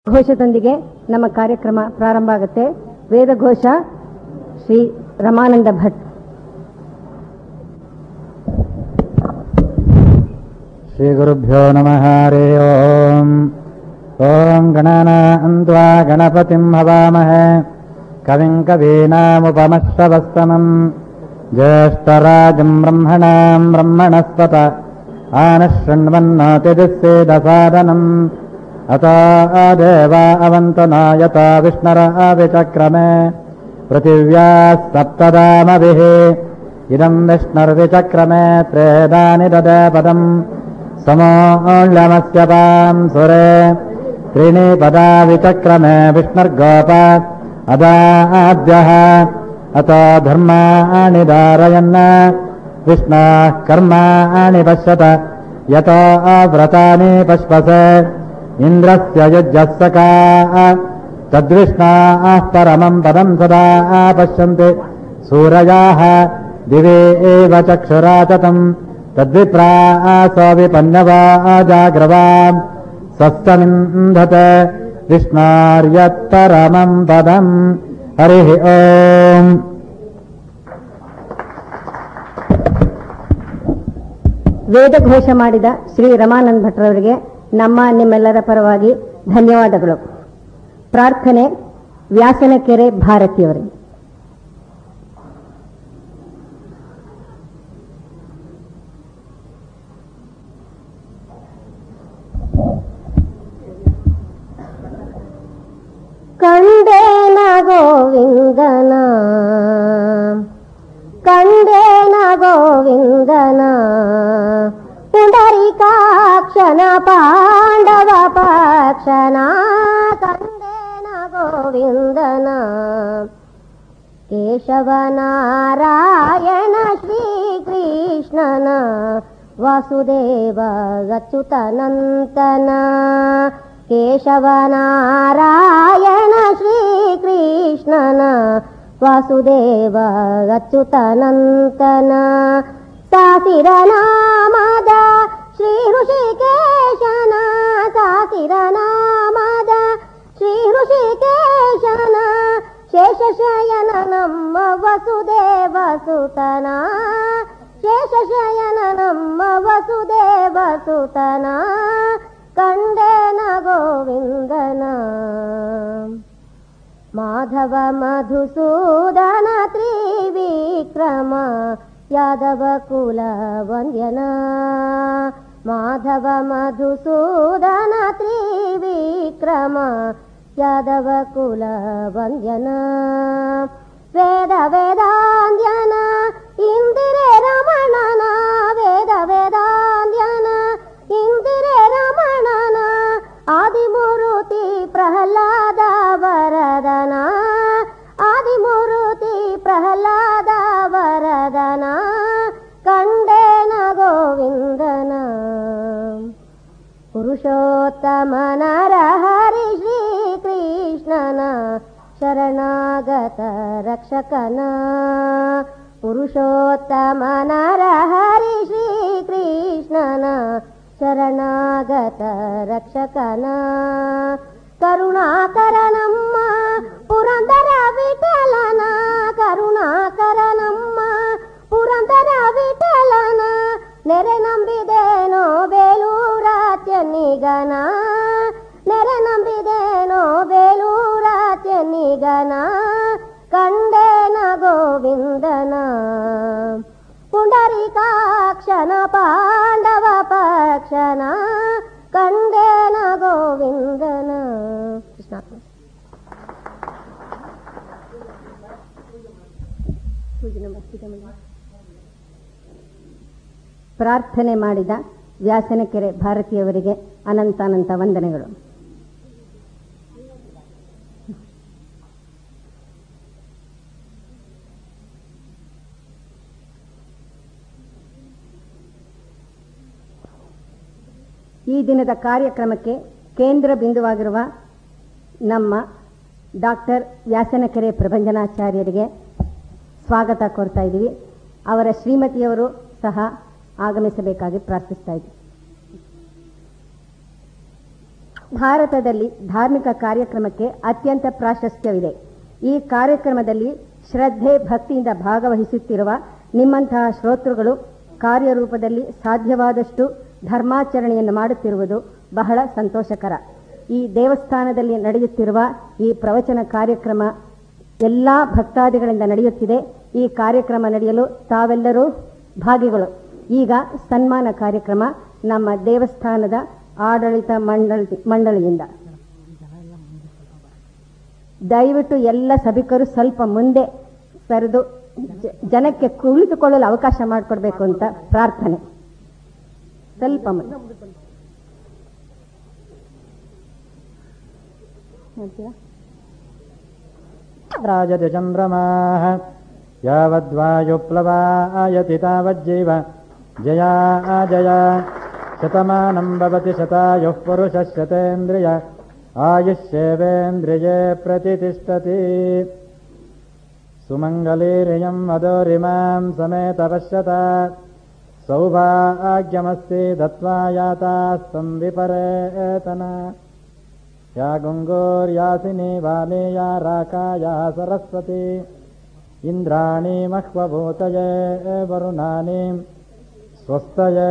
ಘೋಷದೊಂದಿಗೆ ನಮ್ಮ ಕಾರ್ಯಕ್ರಮ ಪ್ರಾರಂಭ ಆಗುತ್ತೆ ವೇದಘೋಷ ಶ್ರೀ ರಮಾನಂದ ಭಟ್ श्रीगुरुभ्यो नमः हरे ओम् ॐ गणानान्त्वा गणपतिम् हवामहे कविम् कवीनामुपमश्रवस्तमम् ज्येष्ठराजम् ब्रह्मणाम् ब्रह्मणस्पत आनः शृण्वन्नोतिदिस्सेदसादनम् अतो देवा अवन्तु न यतो विष्णुराविचक्रमे पृथिव्याः सप्तदामभिः इदम् विष्णुर्विचक्रमे त्रेदानि ददे पदम् समोऽल्यमस्य पाम् सुरे त्रीणि पदा विचक्रमे विष्णुर्गोप अदाद्यः अतो धर्माणि धारयन् विष्णाः कर्माणि पश्यत यतो व्रतानि पश्पसे इन्द्रस्य युज्यस्सका तद्विष्णाः परमम् पदम् सदा पश्यन्ति सूरयाः दिवे एव चक्षुराततम् तद्विप्रासो विपन्नवा जाग्रवाम् स्वस्तमिन्धते विष्णार्यत्परमम् पदम् हरिः ओम् ವೇದಘೋಷ ಮಾಡಿದ ಶ್ರೀ ರಮಾನಂದ ಭಟ್ರವರಿಗೆ ನಮ್ಮ ನಿಮ್ಮೆಲ್ಲರ ಪರವಾಗಿ ಧನ್ಯವಾದಗಳು ಪ್ರಾರ್ಥನೆ ವ್ಯಾಸನಕೆರೆ ಭಾರತಿಯವರಿಗೆ ಕಂಡೇನ ಗೋವಿಂದನ ಕಂಡೇನ ಗೋವಿಂದನ ಪುಂಡರಿಕಾಕ್ಷನ ಪಾಂಡವ ಪಕ್ಷನ ಕಂಡೇನ ಗೋವಿಂದನ ಕೇಶವನಾರಾಯಣ ಶ್ರೀಕೃಷ್ಣನ ವಾಸುದೇವ ಅಚ್ಯುತನಂತನ ಕೇಶವನಾರಾಯಣ ಶ್ರೀಕೃಷ್ಣನ ವಾಸುದೇವ ಅಚ್ಯುತನಂತನ ಸಾಸಿರ ನಾಮದ ಶ್ರೀ ಋಷಿಕೇಶನ ಸಾಸಿರ ನಾಮದ ಶ್ರೀ ಋಷಿಕೇಶನ ಶೇಷಶಯನ ನಮ್ಮ ವಸುದೇವ ಸುತನ ಶೇಷಶಯನ ನಮ್ಮ ವಸುದೇವ ಸುತನ ಕಂಡೇನ ಗೋವಿಂದನ ಮಾಧವ ಮಧುಸೂದನ ತ್ರಿವಿಕ್ರಮ ಯಾದವ ಕುಲ ವಂದ್ಯನ ಮಾಧವ ಮಧುಸೂದನ ತ್ರಿವಿಕ್ರಮ ಯಾದವ ಕುಲ ವಂದ್ಯನ ವೇದ ವೇದಾಂದ್ಯನ ಇಂದಿರೆ ರಮಣನ ವೇದ ವೇದಾಂದ್ಯನ ಇಂದಿರೆ ರಮಣನ ಆದಿಮೂರುತಿ ಪ್ರಹ್ಲಾದ ವರದನ ಆದಿಮೂರುತಿ ಪ್ರಹ್ಲಾದ ವರದನ ಕಂಡೇನ ಗೋವಿಂದನ ಪುರುಷೋತ್ತಮನ ಹರಿ ಶ್ರೀಕೃಷ್ಣನ ಶರಣಾಗತ ರಕ್ಷಕನ ಪುರುಷೋತ್ತಮನ ಹರಿ ಶ್ರೀಕೃಷ್ಣನ ಶರಣಾಗತ ರಕ್ಷಕನ ಕರುಣಾಕರ ನಮ್ಮ ಪುರಂದರ ವಿಠಲನ ಕರುಣಾಕರ ನಮ್ಮ ಪುರಂದರ ವಿಠಲನ ನೆರೆ ನಂಬಿದೇನೋ ಬೇಲೂರ ನಿಗನ ನೆರೆ ನಂಬಿದೇನೋ ಬೇಲೂರ ನಿಗನ ಕಂಡೇನ ಗೋವಿಂದನ ಪುಂಡರಿಕಾಕ್ಷನ ಪಾಂಡವ ಪಕ್ಷನ ಕಂಡೇನ ಗೋವಿಂದನ ಕೃಷ್ಣಾತ್ಮ ಪ್ರಾರ್ಥನೆ ಮಾಡಿದ ವ್ಯಾಸನಕೆರೆ ಭಾರತೀಯವರಿಗೆ ಅನಂತಾನಂತ ವಂದನೆಗಳು ಈ ದಿನದ ಕಾರ್ಯಕ್ರಮಕ್ಕೆ ಕೇಂದ್ರ ಬಿಂದುವಾಗಿರುವ ನಮ್ಮ ಡಾಕ್ಟರ್ ವ್ಯಾಸನಕೆರೆ ಪ್ರಭಂಜನಾಚಾರ್ಯರಿಗೆ ಸ್ವಾಗತ ಕೋರ್ತಾ ಇದ್ದೀವಿ ಅವರ ಶ್ರೀಮತಿಯವರು ಸಹ ಆಗಮಿಸಬೇಕಾಗಿ ಪ್ರಾರ್ಥಿಸ್ತಾ ಇದ್ದೀವಿ ಭಾರತದಲ್ಲಿ ಧಾರ್ಮಿಕ ಕಾರ್ಯಕ್ರಮಕ್ಕೆ ಅತ್ಯಂತ ಪ್ರಾಶಸ್ತ್ಯವಿದೆ ಈ ಕಾರ್ಯಕ್ರಮದಲ್ಲಿ ಶ್ರದ್ಧೆ ಭಕ್ತಿಯಿಂದ ಭಾಗವಹಿಸುತ್ತಿರುವ ನಿಮ್ಮಂತಹ ಶ್ರೋತೃಗಳು ಕಾರ್ಯರೂಪದಲ್ಲಿ ಸಾಧ್ಯವಾದಷ್ಟು ಧರ್ಮಾಚರಣೆಯನ್ನು ಮಾಡುತ್ತಿರುವುದು ಬಹಳ ಸಂತೋಷಕರ ಈ ದೇವಸ್ಥಾನದಲ್ಲಿ ನಡೆಯುತ್ತಿರುವ ಈ ಪ್ರವಚನ ಕಾರ್ಯಕ್ರಮ ಎಲ್ಲ ಭಕ್ತಾದಿಗಳಿಂದ ನಡೆಯುತ್ತಿದೆ ಈ ಕಾರ್ಯಕ್ರಮ ನಡೆಯಲು ತಾವೆಲ್ಲರೂ ಭಾಗಿಗಳು ಈಗ ಸನ್ಮಾನ ಕಾರ್ಯಕ್ರಮ ನಮ್ಮ ದೇವಸ್ಥಾನದ ಆಡಳಿತ ಮಂಡಳಿ ಮಂಡಳಿಯಿಂದ ದಯವಿಟ್ಟು ಎಲ್ಲ ಸಭಿಕರು ಸ್ವಲ್ಪ ಮುಂದೆ ಸರಿದು ಜ- ಜನಕ್ಕೆ ಕುಳಿತುಕೊಳ್ಳಲು ಅವಕಾಶ ಮಾಡಿಕೊಡ್ಬೇಕು ಅಂತ ಪ್ರಾರ್ಥನೆ ಸ್ವಲ್ಪ ಮುಂದೆ ಹೇಳ್ತೀರಾ राजति चन्द्रमाः यावद्वायुप्लवायति तावज्जीव जया जया शतमानम् भवति शतायुः पुरुषः शतेन्द्रिय आयुष्येवेन्द्रिये प्रतितिष्ठति सुमङ्गलीरियम् मधुरिमाम् समेत पश्यत सौभाग्यमस्ति दत्त्वा यातास्तम् विपरेतना या गुङ्गोर्यासिनी वामे या राका या सरस्वती इन्द्राणी मह्वभूतये वरुणानि स्वस्तये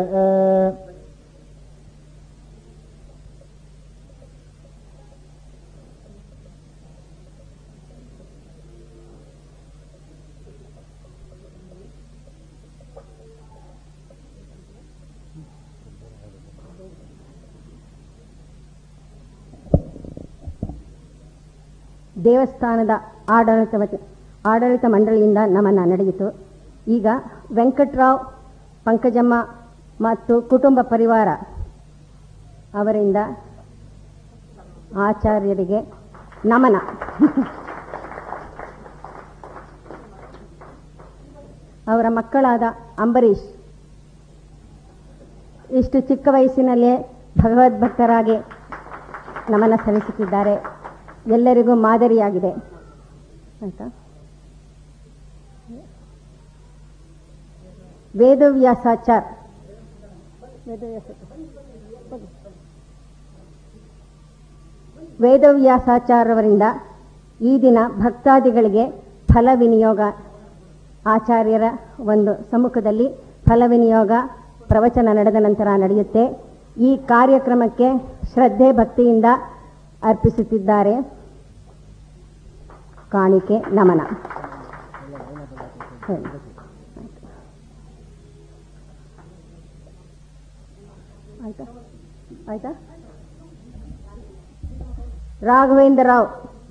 ದೇವಸ್ಥಾನದ ಆಡಳಿತ ವತಿ- ಆಡಳಿತ ಮಂಡಳಿಯಿಂದ ನಮನ ನಡೆಯಿತು ಈಗ ವೆಂಕಟರಾವ್ ಪಂಕಜಮ್ಮ ಮತ್ತು ಕುಟುಂಬ ಪರಿವಾರ ಅವರಿಂದ ಆಚಾರ್ಯರಿಗೆ ನಮನ ಅವರ ಮಕ್ಕಳಾದ ಅಂಬರೀಷ್ ಇಷ್ಟು ಚಿಕ್ಕ ವಯಸ್ಸಿನಲ್ಲೇ ಭಗವದ್ಭಕ್ತರಾಗಿ ನಮನ ಸಲ್ಲಿಸುತ್ತಿದ್ದಾರೆ ಎಲ್ಲರಿಗೂ ಮಾದರಿಯಾಗಿದೆ ಆಯ್ತಾ ವೇದವ್ಯಾಸಾಚಾರ್ ವೇದವ್ಯಾಸಾಚಾರ್ಯವರಿಂದ ಈ ದಿನ ಭಕ್ತಾದಿಗಳಿಗೆ ಫಲ ವಿನಿಯೋಗ ಆಚಾರ್ಯರ ಒಂದು ಸಮ್ಮುಖದಲ್ಲಿ ಫಲ ವಿನಿಯೋಗ ಪ್ರವಚನ ನಡೆದ ನಂತರ ನಡೆಯುತ್ತೆ ಈ ಕಾರ್ಯಕ್ರಮಕ್ಕೆ ಶ್ರದ್ಧೆ ಭಕ್ತಿಯಿಂದ ಅರ್ಪಿಸುತ್ತಿದ್ದಾರೆ ಕಾಣಿಕೆ ನಮನ ಹೇಳಿ. ಆಯ್ತಾ ಆಯ್ತಾ ರಾಘವೇಂದ್ರ ರಾವ್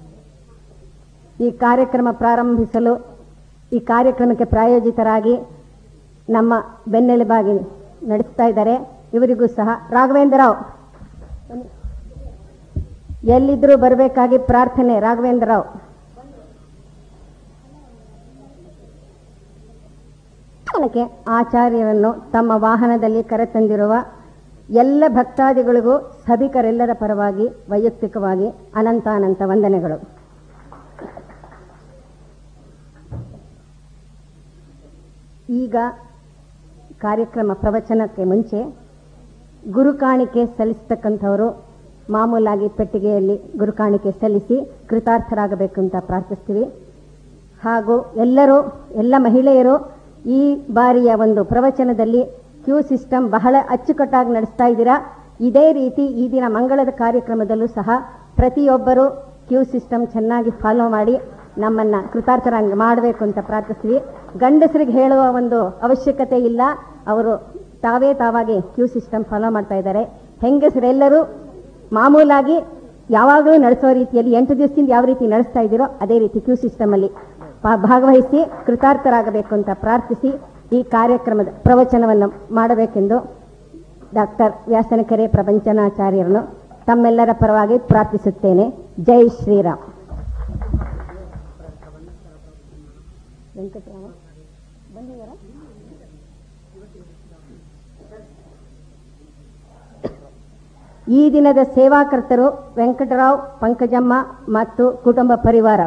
ಈ ಕಾರ್ಯಕ್ರಮ ಪ್ರಾರಂಭಿಸಲು ಈ ಕಾರ್ಯಕ್ರಮಕ್ಕೆ ಪ್ರಾಯೋಜಿತರಾಗಿ ನಮ್ಮ ಬೆನ್ನೆಲುಬಾಗಿ ನಡೆಸ್ತಾ ಇದ್ದಾರೆ ಇವರಿಗೂ ಸಹ ರಾಘವೇಂದ್ರ ರಾವ್ ಬನ್ನಿ. ಎಲ್ಲಿದ್ರೂ ಬರಬೇಕಾಗಿ ಪ್ರಾರ್ಥನೆ ರಾಘವೇಂದ್ರ ರಾವ್ ಕಾಲಕ್ಕೆ ಆಚಾರ್ಯರನ್ನು ತಮ್ಮ ವಾಹನದಲ್ಲಿ ಕರೆತಂದಿರುವ ಎಲ್ಲ ಭಕ್ತಾದಿಗಳಿಗೂ ಸಭಿಕರೆಲ್ಲರ ಪರವಾಗಿ ವೈಯಕ್ತಿಕವಾಗಿ ಅನಂತಾನಂತ ವಂದನೆಗಳು ಈಗ ಕಾರ್ಯಕ್ರಮ ಪ್ರವಚನಕ್ಕೆ ಮುಂಚೆ ಗುರುಕಾಣಿಕೆ ಸಲ್ಲಿಸ್ತಕ್ಕಂಥವರು ಮಾಮೂಲಾಗಿ ಪೆಟ್ಟಿಗೆಯಲ್ಲಿ ಗುರುಕಾಣಿಕೆ ಸಲ್ಲಿಸಿ ಕೃತಾರ್ಥರಾಗಬೇಕು ಅಂತ ಪ್ರಾರ್ಥಿಸ್ತೀವಿ ಹಾಗೂ ಎಲ್ಲರೂ ಎಲ್ಲ ಮಹಿಳೆಯರು ಈ ಬಾರಿಯ ಒಂದು ಪ್ರವಚನದಲ್ಲಿ ಕ್ಯೂ ಸಿಸ್ಟಮ್ ಬಹಳ ಅಚ್ಚುಕಟ್ಟಾಗಿ ನಡೆಸ್ತಾ ಇದ್ದೀರಾ ಇದೇ ರೀತಿ ಈ ದಿನ ಮಂಗಳದ ಕಾರ್ಯಕ್ರಮದಲ್ಲೂ ಸಹ ಪ್ರತಿಯೊಬ್ಬರು ಕ್ಯೂ ಸಿಸ್ಟಮ್ ಚೆನ್ನಾಗಿ ಫಾಲೋ ಮಾಡಿ ನಮ್ಮನ್ನ ಕೃತಾರ್ಥರಾಗಿ ಮಾಡಬೇಕು ಅಂತ ಪ್ರಾರ್ಥಿಸ್ತೀವಿ ಗಂಡಸರಿಗೆ ಹೇಳುವ ಒಂದು ಅವಶ್ಯಕತೆ ಇಲ್ಲ ಅವರು ತಾವೇ ತಾವಾಗಿ ಕ್ಯೂ ಸಿಸ್ಟಮ್ ಫಾಲೋ ಮಾಡ್ತಾ ಇದ್ದಾರೆ ಹೆಂಗಸರೆಲ್ಲರೂ ಮಾಮೂಲಾಗಿ ಯಾವಾಗಲೂ ನಡೆಸೋ ರೀತಿಯಲ್ಲಿ ಎಂಟು ದಿವಸದಿಂದ ಯಾವ ರೀತಿ ನಡೆಸ್ತಾ ಇದ್ದೀರೋ ಅದೇ ರೀತಿ ಕ್ಯೂ ಸಿಸ್ಟಮ್ ಅಲ್ಲಿ ಪಾ- ಭಾಗವಹಿಸಿ ಕೃತಾರ್ಥರಾಗಬೇಕು ಅಂತ ಪ್ರಾರ್ಥಿಸಿ ಈ ಕಾರ್ಯಕ್ರಮದ ಪ್ರವಚನವನ್ನು ಮಾಡಬೇಕೆಂದು ಡಾಕ್ಟರ್ ವ್ಯಾಸನಕೆರೆ ಪ್ರಪಂಚನಾಚಾರ್ಯರನ್ನು ತಮ್ಮೆಲ್ಲರ ಪರವಾಗಿ ಪ್ರಾರ್ಥಿಸುತ್ತೇನೆ ಜೈ ಶ್ರೀರಾಮ್ ವೆಂಕಟರಾಮ ಬಂದಿದ್ದಾರಾ ಈ ದಿನದ ಸೇವಾಕರ್ತರು ವೆಂಕಟರಾವ್ ಪಂಕಜಮ್ಮ ಮತ್ತು ಕುಟುಂಬ ಪರಿವಾರ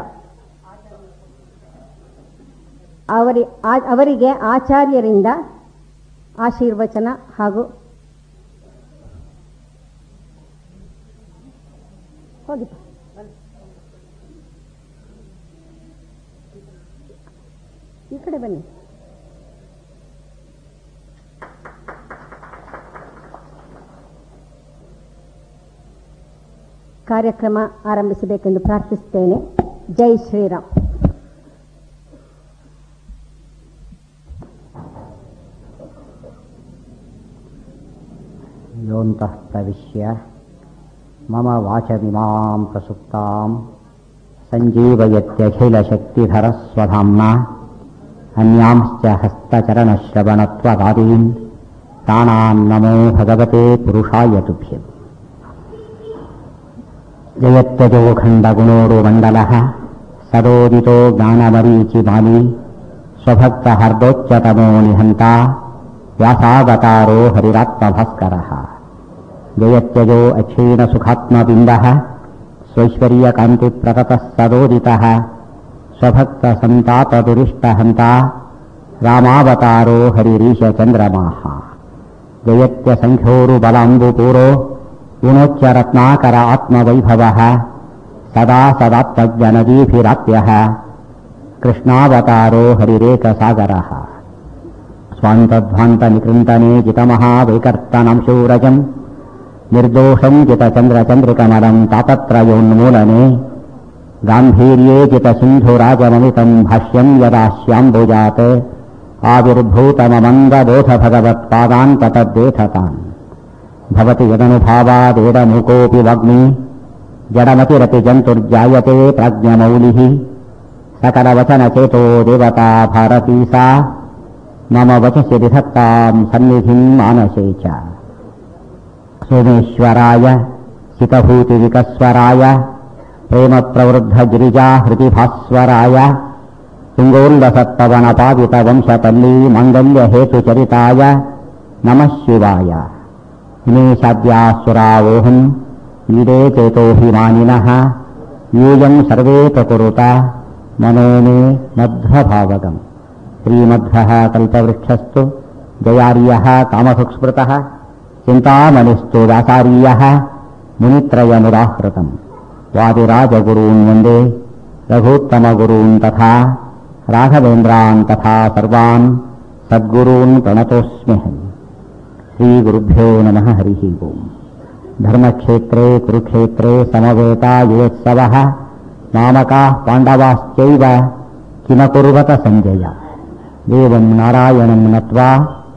ಅವರಿ ಆ- ಅವರಿಗೆ ಆಚಾರ್ಯರಿಂದ ಆಶೀರ್ವಚನ ಹಾಗೂ ಹೋಗಿಪ್ಪ ಈ ಕಡೆ ಬನ್ನಿ ಕಾರ್ಯಕ್ರಮ ಆರಂಭಿಸಬೇಕೆಂದು ಪ್ರಾರ್ಥಿಸುತ್ತೇನೆ ಜೈ ಶ್ರೀರಾಮ್ योऽन्तः प्रविश्य मम वाचमिमां प्रसुप्तां सञ्जीवयत्यखिलशक्तिधरस्वधाम्ना अन्यांश्च हस्तचरणश्रवणत्वगादीन् प्राणान् नमो भगवते पुरुषाय तुभ्यम् जयत्यजोखण्डगुणोरुमण्डलः सदोदितो ज्ञानमरीचिमाली स्वभक्तहर्दोच्चतमो निहन्ता व्यासावतारो हरिरात्मभास्करः जयत्यजो अक्षीणसुखात्मबिम्बः स्वैश्वर्यकान्तिप्रततः सदोदितः स्वभक्तसन्तापदुरिष्टहन्ता रामावतारो हरिरीशचन्द्रमाः जयत्यसङ्ख्योरुबलाम्बुपूरो गुणोच्चरत्नाकर आत्मवैभवः सदा सदात्मज्ञनदीभिराप्यः कृष्णावतारो हरिरेकसागरः स्वान्तध्वान्तनिकृन्तने जितमहावैकर्तनं शूरजम् निर्दोषम् जितचन्द्रचन्द्रिकमलम् तापत्रयोन्मूलने गाम्भीर्ये जितसिन्धुराजममितम् भाष्यम् यदास्याम्बुजात् आविर्भूतममन्दबोधभगवत्पादान् ततद्देथतान् भवति यदनुभावादेडमुकोऽपि वाग्मी जडमतिरपि जन्तुर्जायते प्राज्ञमौलिः सकलवचनचेतो देवता भारती सा मम वचसि विधत्ताम् सन्निधिम् मानसे च सोमेश्वराय हितभूतिविकस्वराय प्रेमप्रवृद्धगिरिजाहृतिभास्वराय तुङ्गोल्लसत्पवनपावितवंशपल्ली मङ्गल्यहेतुचरिताय नमः शिवाय हिमेशाद्यासुरावोहम् ईडे चेतोऽभिमानिनः यूयम् सर्वे प्रकुरुत मनो मे मध्वभावगम् श्रीमध्वः कल्पवृक्षस्तु जयार्यः कामसुस्मृतः चिन्तामणिस्तु व्यासार्यः मुनित्रयमुदाहृतम् वादिराजगुरून् वन्दे रघूत्तमगुरून् तथा राघवेन्द्रान् तथा सर्वान् सद्गुरून् प्रणतोऽस्म्यहम् श्रीगुरुभ्यो नमः हरिः ओम् धर्मक्षेत्रे कुरुक्षेत्रे समवेता योत्सवः मामकाः पाण्डवाश्चैव किमकुर्वत सञ्जय देवम् नारायणम् नत्वा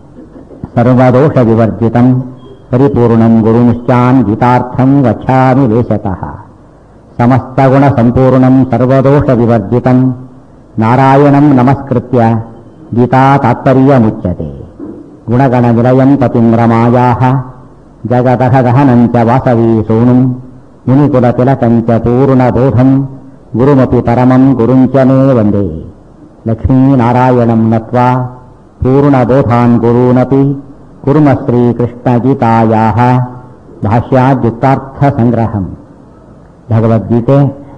सर्वदोषविवर्जितम् परिपूर्णम् गुरुनिश्चान् गीतार्थम् गच्छामि लेशतः समस्तगुणसम्पूर्णम् सर्वदोषविवर्जितम् नारायणम् नमस्कृत्य गीता तात्पर्यमुच्यते गुणगणनिलयम् पतिम् रमायाः जगतः गहनम् च वासवी सोनुम् मुनिकुलतिलकम् च पूर्णबोधम् गुरुमपि परमम् गुरुम् च मे वन्दे लक्ष्मीनारायणम् नत्वा पूर्णबोधान् गुरूनपि कुर्म ಶ್ರೀಕೃಷ್ಣಗೀತಾಯಾಹ ಭಾಷ್ಯಾದ್ಯುಕ್ತಾರ್ಥಸಂಗ್ರಹಂ ಭಗವದ್ಗೀತೆ